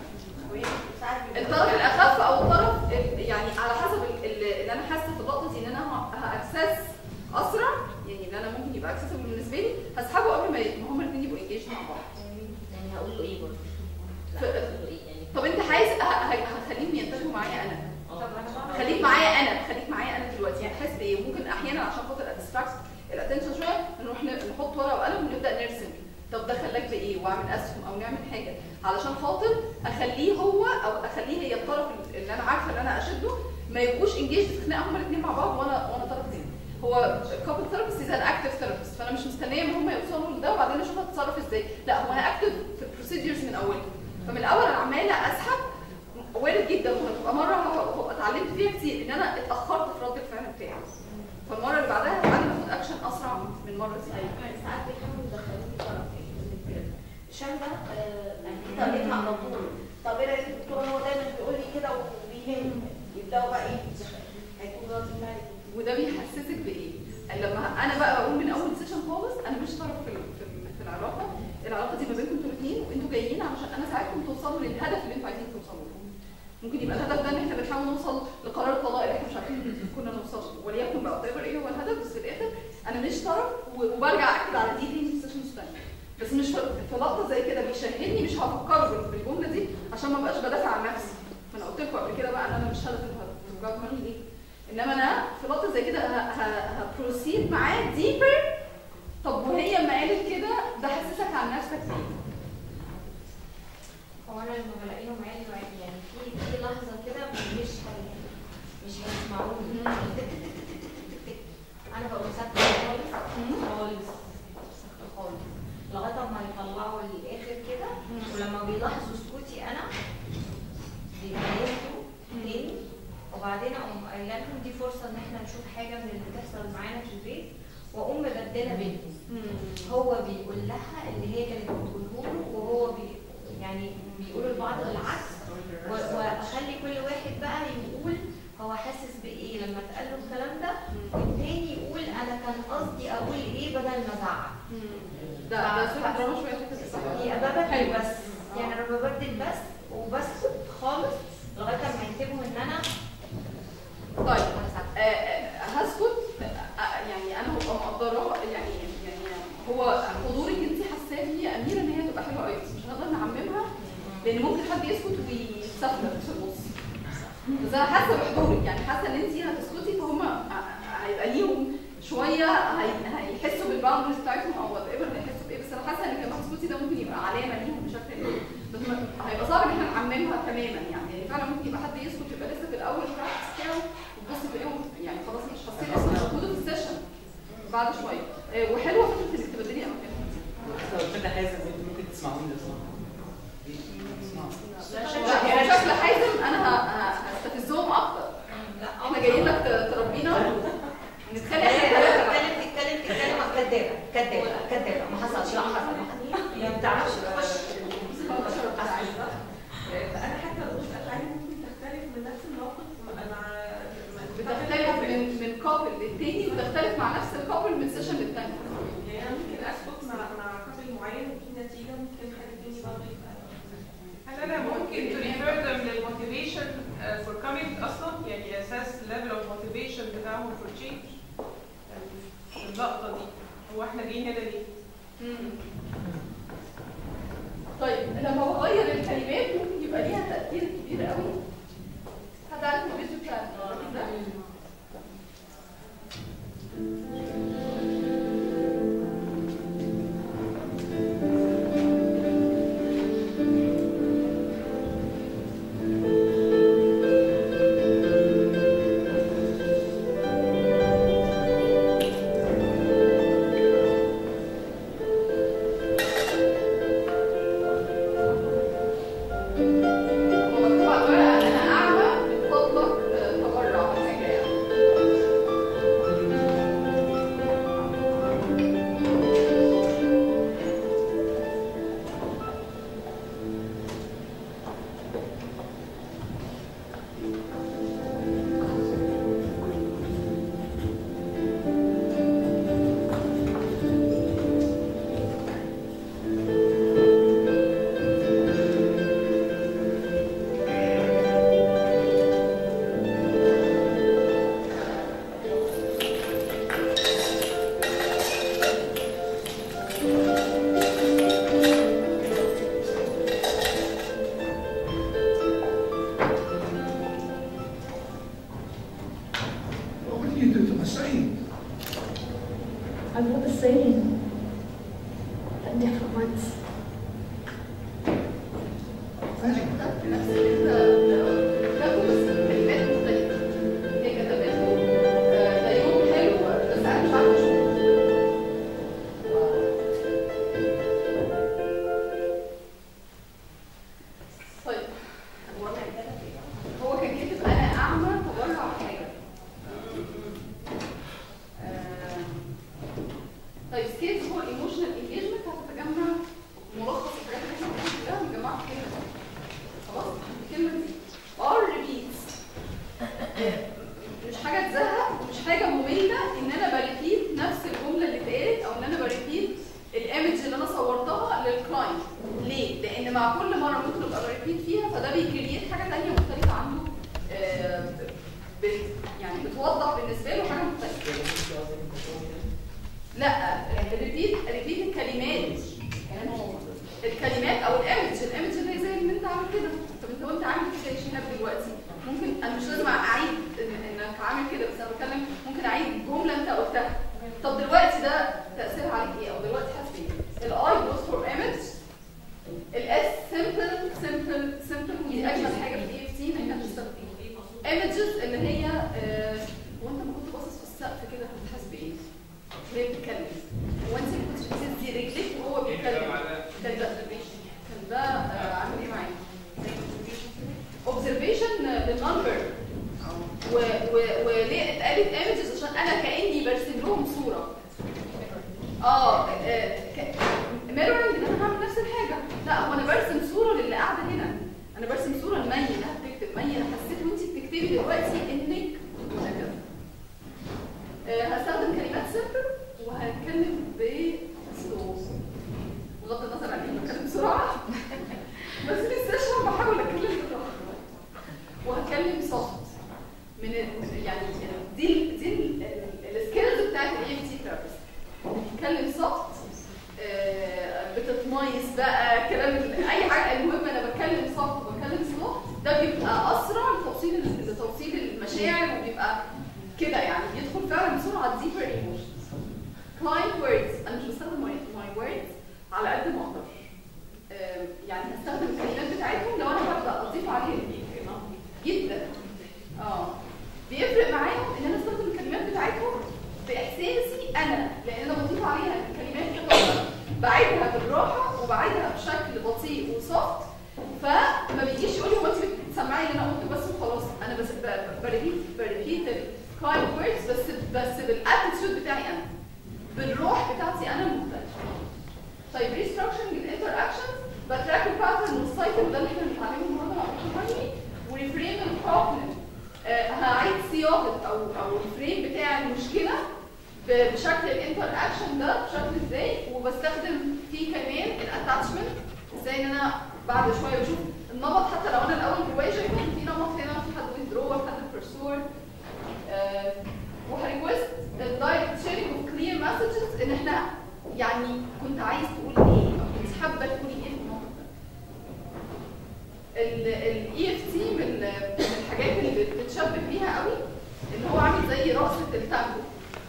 الطرف الاخف او الطرف ال- يعني على حسب ال- ال- اللي انا حاسه في اللقطه دي ان انا هاكسس اسرع يعني اللي انا ممكن يبقى اكسسبل بالنسبه لي هسحبه قبل ما ي- ما هما الاثنين يبقوا انجيج مع بعض يعني هقول له ايه برضه لا ف- هقول له ايه يعني طب انت عايز ه- ه- هتخليهم ينتبهوا معايا انا خليك معايا انا خليك معايا انا دلوقتي يعني حاسس بايه ممكن احيانا عشان خاطر ادستراكت الاتنشن شويه نروح ن- نحط ورقه وقلم ونبدا نرسم طب ده خلاك بايه واعمل اسهم او نعمل حاجه علشان خاطر اخليه هو او اخليه هي الطرف اللي انا عارفه ان انا اشده ما يبقوش انجيج في خناقه هما الاثنين مع بعض وانا وانا طرف تاني هو كابل ثيرابيست از ان اكتف ثيرابيست فانا مش مستنيه ان هم يوصلوا لده وبعدين اشوف هتصرف ازاي لا هو انا اكتف في البروسيدجرز من اولها فمن الاول انا عماله اسحب وارد جدا وهتبقى مره هو- هو اتعلمت فيها كتير ان انا اتاخرت في رد الفعل بتاعي فالمره اللي بعدها هتعلم اخد اكشن اسرع من المره دي ساعات بيحاولوا يدخلوني طرف عشان ده آه، يعني دي طريقتها على طول طب ايه رايك الدكتور هو دايما بيقول لي كده وبيهم يبداوا بقى ايه هيكون رد فعل وده بيحسسك بايه؟ لما انا بقى بقول من اول سيشن خالص انا مش طرف في ال- في ال- في العلاقه، العلاقه دي ما بينكم انتوا الاثنين وانتوا جايين علشان انا ساعدكم توصلوا للهدف اللي انتوا عايزين توصلوا له. ممكن يبقى الهدف ده ان احنا بنحاول نوصل لقرار الطلاق اللي احنا مش عارفين كنا نوصل له وليكن بقى whatever ايه هو الهدف بس في الاخر انا مش طرف و- وبرجع اكد على دي تاني في سيشنز ثانيه. بس مش في في لقطه زي كده بيشهدني مش هفكره بال- بالجمله دي عشان ما بقاش بدافع عن نفسي. ما انا قلت لكم قبل كده بقى ان انا مش هدف الهدف، بتوجعوا دماغي ليه؟ انما انا في لقطه زي كده هبروسيد معاه ديبر طب وهي ما قالت كده ده حسسك عن نفسك ايه؟ هو انا لما بلاقيهم عادي وعادي يعني في في لحظه كده مش هي مش هيسمعوني انا ببقى ساكته خالص خالص ساكته خالص لغايه ما يطلعوا الاخر كده ولما بيلاحظوا سكوتي انا بيتهيأوا تاني وبعدين اقوم قايله لهم دي فرصه ان احنا نشوف حاجه من اللي بتحصل معانا في البيت واقوم مبدله بينهم هو بيقول لها اللي هي كانت بتقوله له وهو بي يعني بيقولوا لبعض العكس و- واخلي كل واحد بقى يقول هو حاسس بايه لما اتقال له الكلام ده والتاني يقول انا كان قصدي اقول ايه بدل ما ازعق ده ده صوت دراما شويه في الحتة دي. يبقى ببدل حلو. بس يعني انا ببدل بس وبسكت خالص لغايه ما ينتبهوا ان انا طيب آه، آه، هسكت آه، يعني انا هبقى مقدراه يعني يعني هو حضورك انت حاساه فيه يا اميره ان هي تبقى حلوه قوي بس مش هنقدر نعممها لان ممكن حد يسكت ويسافر في النص بس انا حاسه بحضورك يعني حاسه ان انت هتسكتي فهم ه- هيبقى ليهم شويه هي- هيحسوا بالباوندرز بتاعتهم او وات ايفر هيحسوا بايه بس انا حاسه ان كمان سكوتي ده ممكن يبقى علامه ليهم بشكل ما بس ما- هيبقى صعب ان احنا نعممها تماما يعني يعني فعلا ممكن يبقى حد يسكت يبقى لسه في الاول براكتس بتاعه وتبص تلاقيهم يعني خلاص مش حاسين لسه موجوده في السيشن بعد شويه آه، وحلوه فكره انك تبدلي اماكنهم لو قلت حازم انت ممكن تسمعوني لو سمحت. لا يعني بشكل حازم انا ه- ه- هستفزهم اكتر احنا جايين لك ت- تربينا نتخانق احنا ثلاثه بقى. تتكلم تتكلم تتكلم كدابه كدابه كدابه ما حصلش لا حصل ما حصل. ما بتعرفش تخش انا حتى لو مش افعالي ممكن تختلف من نفس الموقف مع بتختلف من من كابل للتاني وتختلف مع نفس الكابل من سيشن للتاني يعني انا ممكن اسكت مع مع كابل معين وفي نتيجه ممكن حاجه تاني برضه يبقى هل انا ممكن to refer them للموتيفيشن for coming اصلا يعني اساس level of motivation بتاعهم for change يعني اللقطه دي هو احنا جايين هنا ليه؟ طيب لما بغير الكلمات ممكن يبقى ليها تأثير كبير قوي حد عارف الفيديو بتاع الراجل ده؟ you do the same. I wrote the same, but different words. نفس اللي انت كاتبه بس كلمات مختلفة هي كتبته آه، ده يوم حلو بس انا مش عارفة اشوفه طيب هو كان كاتب انا اعمى تبرع حاجة آه، طيب سكيلز فور ايموشنال انجيجمنت هتتجمع ملخص الحاجات اللي احنا قلناها كلها مجمعة في كلمة خلاص الكلمة دي ار ريبيتس مش حاجة تزهق ومش حاجة مملة ان انا بريبيت نفس الجملة اللي اتقالت او ان انا بريبيت الايمج اللي انا صورتها للكلاينت ليه؟ لان مع كل مرة ممكن ابقى بريبيت فيها فده بيكريت حاجة تانية مختلفة عنه آه، بت يعني بتوضح بالنسبة له حاجة مختلفة لا ريبيت ريبيت الكلمات كلام هو الكلمات او الايمج الايمج اللي هي زي اللي انت عامل كده طب انت وانت عامل كده يا شهاب دلوقتي ممكن انا مش لازم اعيد إن- انك عامل كده بس انا بتكلم ممكن اعيد جمله انت قلتها طب دلوقتي ده تاثير عليك ايه او دلوقتي حاسس ايه الاي جوز فور ايمج الاس سمبل سمبل سمبل ودي اجمل حاجه في الاي اف تي ان احنا بنستخدم ايمجز اللي هي آه، وانت ما كنت باصص في السقف كده كنت حاسس بايه؟ وهي بتتكلم وانت اللي كنت بتهزي رجلك وهو بيتكلم كان ده كان ده آه، عامل ايه معايا؟ observation للنمبر و و وليه اتقالت images عشان انا كاني برسم لهم صوره اه ميرورنج ان انا هعمل نفس الحاجه لا هو انا برسم صوره للي قاعده هنا انا برسم صوره لمي انها بتكتب مي انا حسيت وانت بتكتبي دلوقتي انك هكذا آه، هستخدم كلمات سمبل وهتكلم بسلو بغض النظر عن اني بتكلم بسرعه بس في السيشن بحاول اتكلم بالراحه وهتكلم سوفت من ال- يعني دي ال- دي السكيلز بتاعت الاي اف تي ثيرابيست بتتكلم سوفت بتتميز بقى كلام ال- اي حاجه المهم انا بتكلم سوفت وبتكلم سلو ده بيبقى اسرع لتوصيل ال- لتوصيل المشاعر وبيبقى كده يعني بيدخل فعلا بسرعه ديبر ايموشنز كلاينت ووردز انا مش بستخدم ماي ووردز على قد ما اقدر آم، يعني هستخدم الكلمات بتاعتهم لو انا ببدا اضيف عليها جدا اه بيفرق معاهم ان انا استخدم الكلمات بتاعتهم باحساسي انا لان انا بضيف عليها الكلمات كده بعيدها بالراحه وبعيدها بشكل بطيء وسوفت فما بيجيش يقول لي هو انت بتسمعي اللي انا قلته بس وخلاص انا بس ب- بريبيت بريبيت الكلاينت ووردز بس بس بالاتيتيود بتاعي انا بالروح بتاعتي انا المختلفه طيب ريستراكشرنج الانتر اكشن بتراك الباترن والسايكل وده اللي احنا بنتعلمه النهارده مع دكتور هاني وريفريم البروبلم هعيد صياغه او او الفريم بتاع المشكله ب- بشكل الانتر اكشن ده بشكل ازاي وبستخدم فيه كمان الاتاتشمنت ازاي ان انا بعد شويه بشوف النمط حتى لو انا الاول جوايا شايفه ان في نمط هنا في حد ويدرور حد بيرسور وهريكوست الدايركت شيرنج اوف كلير مسجز ان احنا يعني كنت عايز تقول ايه او كنت حابه تقولي ايه في الموقف ده الاي اف تي من من الحاجات اللي بتتشبه بيها قوي ان هو عامل زي رقصه التانجو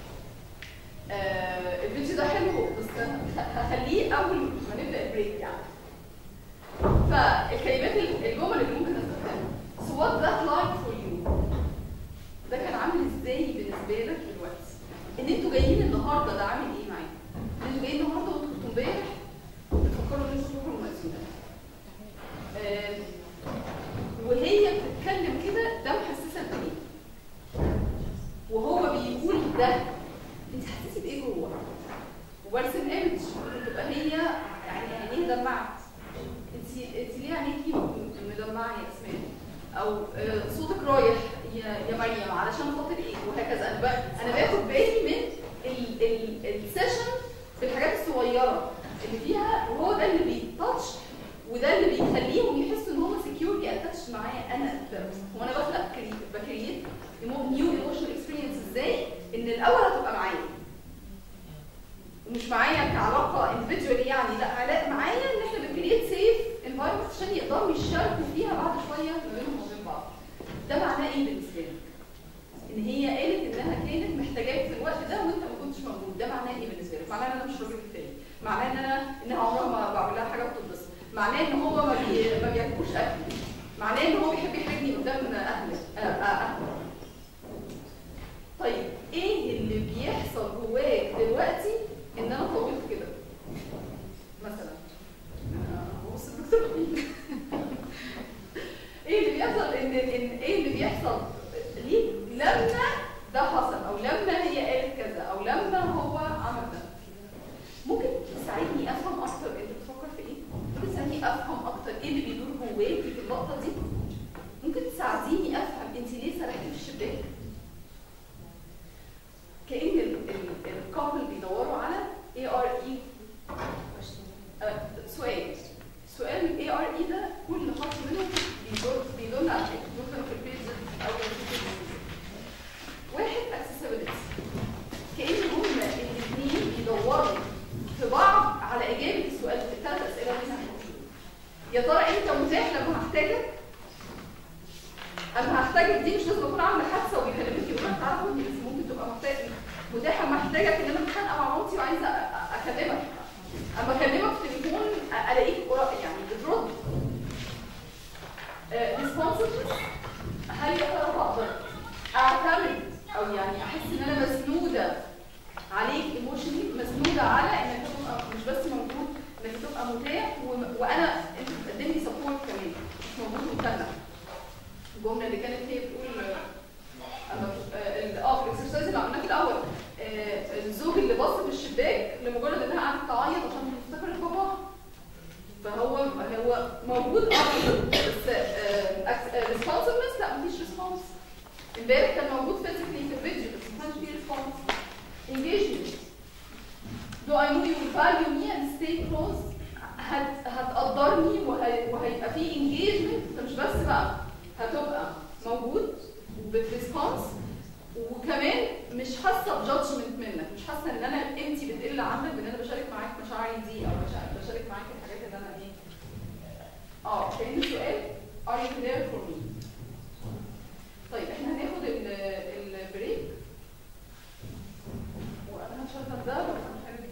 آه الفيديو ده حلو بس هخليه اول ما نبدا البريك يعني فالكلمات الجمل اللي ممكن استخدمها So what that like for you ده كان عامل ازاي بالنسبه لك دلوقتي ان انتوا جايين النهارده ده عامل ايه معاكم ان انتوا جايين النهارده وانتوا كنتوا امبارح بتفكروا ان انتوا تروحوا المأذونة آه، وهي بتتكلم كده ده محسسه بايه وهو بيقول ده انت حسيتي بايه جوه وبرسم ايمج تبقى هي يعني عينيه دمعت انت انت ليه عينيكي م- مدمعه يا اسماء او آه، صوتك رايح يا يا مريم علشان خاطر ايه وهكذا انا بقى انا باخد بالي من ال- ال- السيشن بالحاجات الصغيره اللي فيها وهو ده اللي بيتاتش وده اللي بيخليهم يحسوا ان هم سكيورلي اتاتش معايا انا الثيرابيست وانا بخلق كري- بكريت نيو ايموشنال اكسبيرينس ازاي ان الاول هتبقى معايا ومش معايا كعلاقه individually يعني لا علاقه معايا ان احنا بنكريت سيف انفايرمنت عشان يقدروا يشاركوا فيها بعد شويه ما بينهم وبين بعض ده معناه ايه بالنسبه لك؟ ان هي قالت انها كانت لما ده حصل او لما هي قالت كذا او لما هو عمل ده ممكن تساعدني افهم اكتر انت بتفكر في ايه ممكن تساعدني افهم اكتر ايه اللي بيدور جواكي في اللقطه دي ممكن تساعديني افهم انت ليه سرحتي في الشباك كأن الكابل بيدوروا على اي ار اي سؤال سؤال الاي ار اي ده كل خط منهم بيدل بيدل على حاجه ممكن في البيج او في البيج واحد اكسسبيلتي كأن هما الاثنين بيدوروا في بعض على اجابه السؤال الثلاث اسئله اللي احنا هنحطهم. يا ترى انت متاح لما هحتاجك انا هحتاجك دي مش لازم اكون عامله حادثه وبيكلمك يقول لك تعالى خدني بس ممكن تبقى محتاج متاحه لما احتاجك ان انا متخانقه مع مامتي وعايزه أ- أ- اكلمك اما اكلمك في التليفون أ- الاقيك قرا- يعني بترد ريسبونسبل هل يا ترى هقدر اعتمد او يعني احس ان انا مسنوده عليك ايموشنلي مسنوده على انك تبقى مش بس موجود انك تبقى متاح و- وانا انت بتقدم لي سبورت كمان مش موجود مكلف الجمله اللي كانت هي بتقول آه، أما آه، ال- اه في الاكسرسايز اللي عملناه في الاول آه، الزوج اللي بص في الشباك لمجرد انها قعدت تعيط عشان افتكرت باباها فهو هو موجود اه بس ريسبونسبلنس لا مفيش ريسبونس امبارح كان موجود فيزيكلي في الفيديو بس ما كانش فيه ريسبونس engagement do I know you will value me and stay close هت هتقدرني وهي... وهيبقى في engagement انت مش بس بقى هتبقى موجود وبتريسبونس وكمان مش حاسه بجادجمنت منك مش حاسه ان انا انت بتقل عندك بان انا بشارك معاك مشاعري دي او بشارك, بشارك معاك الحاجات اللي انا ايه اه كان السؤال are you there for me طيب احنا هناخد ال- البريك وانا هشغل ده بس انا حابب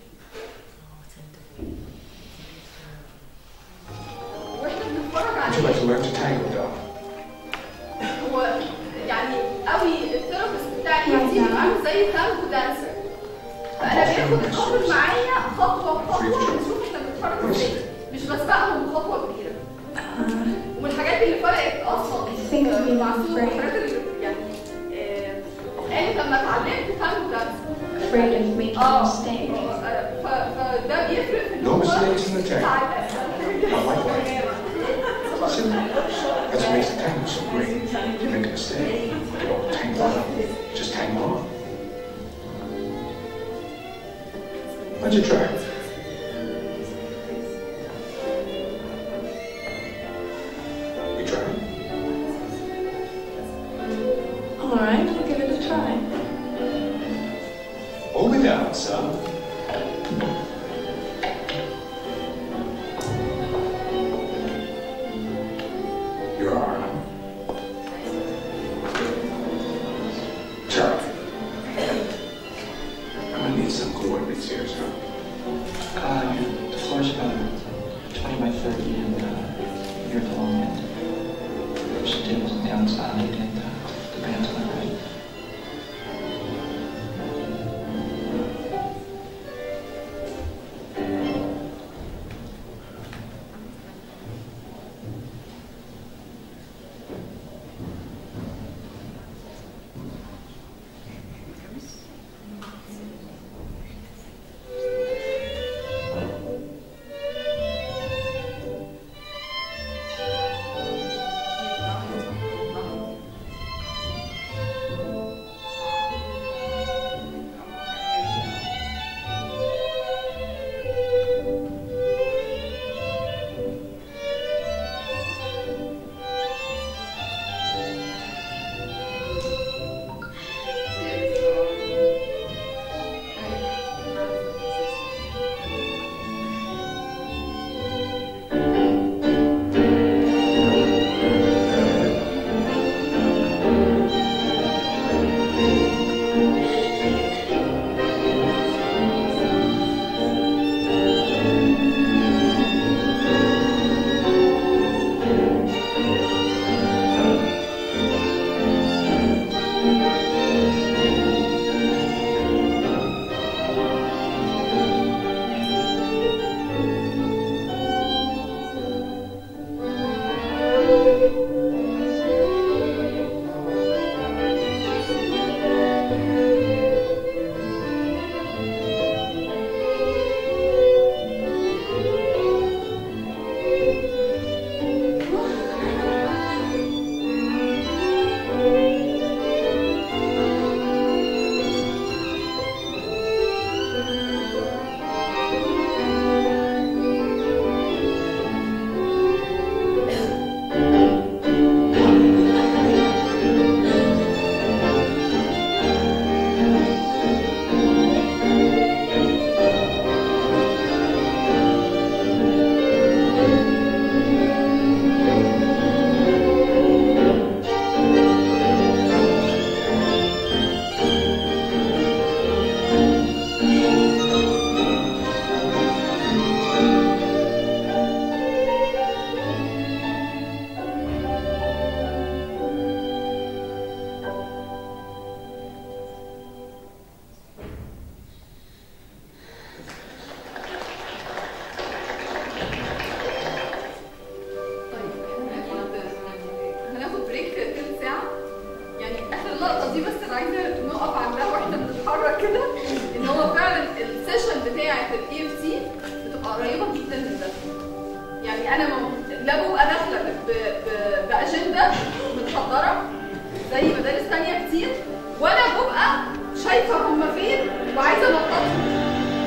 واحنا بنتفرج Would you عليه like to learn to tango, Doc? هو يعني قوي الثيرابيست بتاع الاي تي عامل زي تانجو دانسر فانا باخد الكابل معايا خطوه بخطوه بنشوف احنا بنتحرك ازاي مش بسبقهم بخطوه كبيره ومن الحاجات اللي فرقت اصلا مع السوق الحاجات اللي يعني آه، قالت لما اتعلمت تانجو دانسر Afraid of making a اه mistake. ف- فده بيفرق في ان No هو mistakes in the tango. I like that. Listen, that's what makes the tango so great. You make a mistake, you don't tango on. Just tango on. Why'd you try? You tried? All right, I'll give it a try. Hold me down, son. Your arm. Charlie. I'm gonna need some coordinates here, son. Uh, the floor's about 20 by 30 and uh, you're at the long end. There's the tables on the outside and uh, the band's on the right. اللقطه دي بس انا عايزه نقف عندها واحنا بنتحرك كده ان هو فعلا السيشن بتاعه الاي اف تي بتبقى قريبه جدا من ده يعني انا ما لا ببقى داخله ب- ب- باجنده متحضره زي مدارس تانية كتير ولا ببقى شايفه هم فين وعايزه انططهم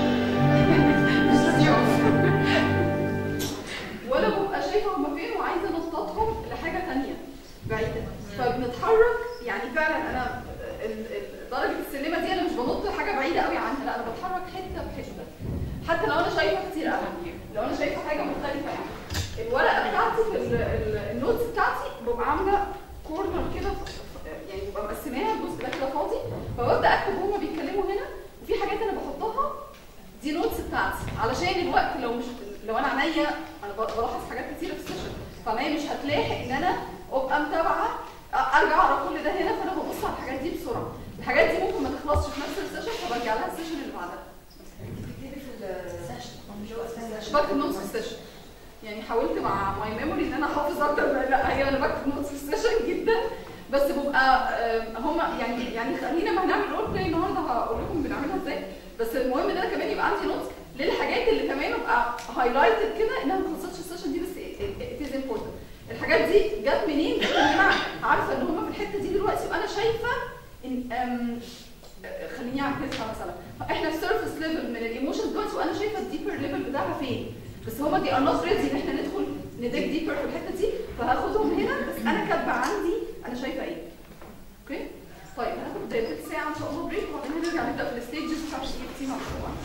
ولا ببقى شايفه هم فين وعايزه انططهم لحاجه تانية بعيده فبنتحرك يعني فعلا انا ال- ال- درجه السلمه دي انا مش بنط حاجه بعيده قوي عنها لا انا بتحرك حته بحته حتى لو انا شايفه كتير قوي لو انا شايفه حاجه مختلفه يعني الورقه بتاعتي في ال- ال- النوتس بتاعتي ببقى عامله كورنر كده ف- ف- يعني ببقى مقسماها الجزء ده كده فاضي فببدا اكتب هما بيتكلموا هنا وفي حاجات انا بحطها دي نوتس بتاعتي علشان الوقت لو مش لو انا عينيا انا ب- بلاحظ حاجات كتيره في السيشن فعينيا مش هتلاحق ان انا ابقى متابعه أ- ارجع اقرا كل ده هنا فانا ببص على الحاجات دي بسرعه الحاجات دي ممكن ما تخلصش في نفس السيشن فبرجع لها السيشن اللي بعدها بتكتبي في السيشن مش جوه السيشن بكتب نوتس في السيشن يعني حاولت مع ماي ميموري ان انا احافظ اكتر من- لا هي انا بكتب نوتس في السيشن جدا بس ببقى هم يعني يعني خلينا ما هنعمل رول بلاي النهارده هقول لكم بنعملها ازاي بس المهم ان انا كمان يبقى عندي نوتس للحاجات اللي كمان ابقى هايلايتد كده انها ما خلصتش السيشن دي بس ات از امبورتنت الحاجات دي جت منين؟ جت ان انا عارفه ان هم في الحته دي دلوقتي وانا شايفه ان أم، خليني اعكسها مثلا احنا في سيرفيس ليفل من الايموشنز دلوقتي وانا شايفه الديبر ليفل بتاعها فين بس هما دي ار نوت ريدي ان احنا ندخل نديك ديبر في الحته دي فهاخدهم هنا بس انا كاتبه عندي انا شايفه ايه اوكي طيب هناخد تلت ساعه ان شاء الله بريك وبعدين هنرجع نبدا في الستيجز بتاع الاي اف تي مع بعض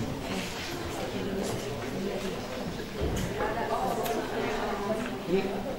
ايه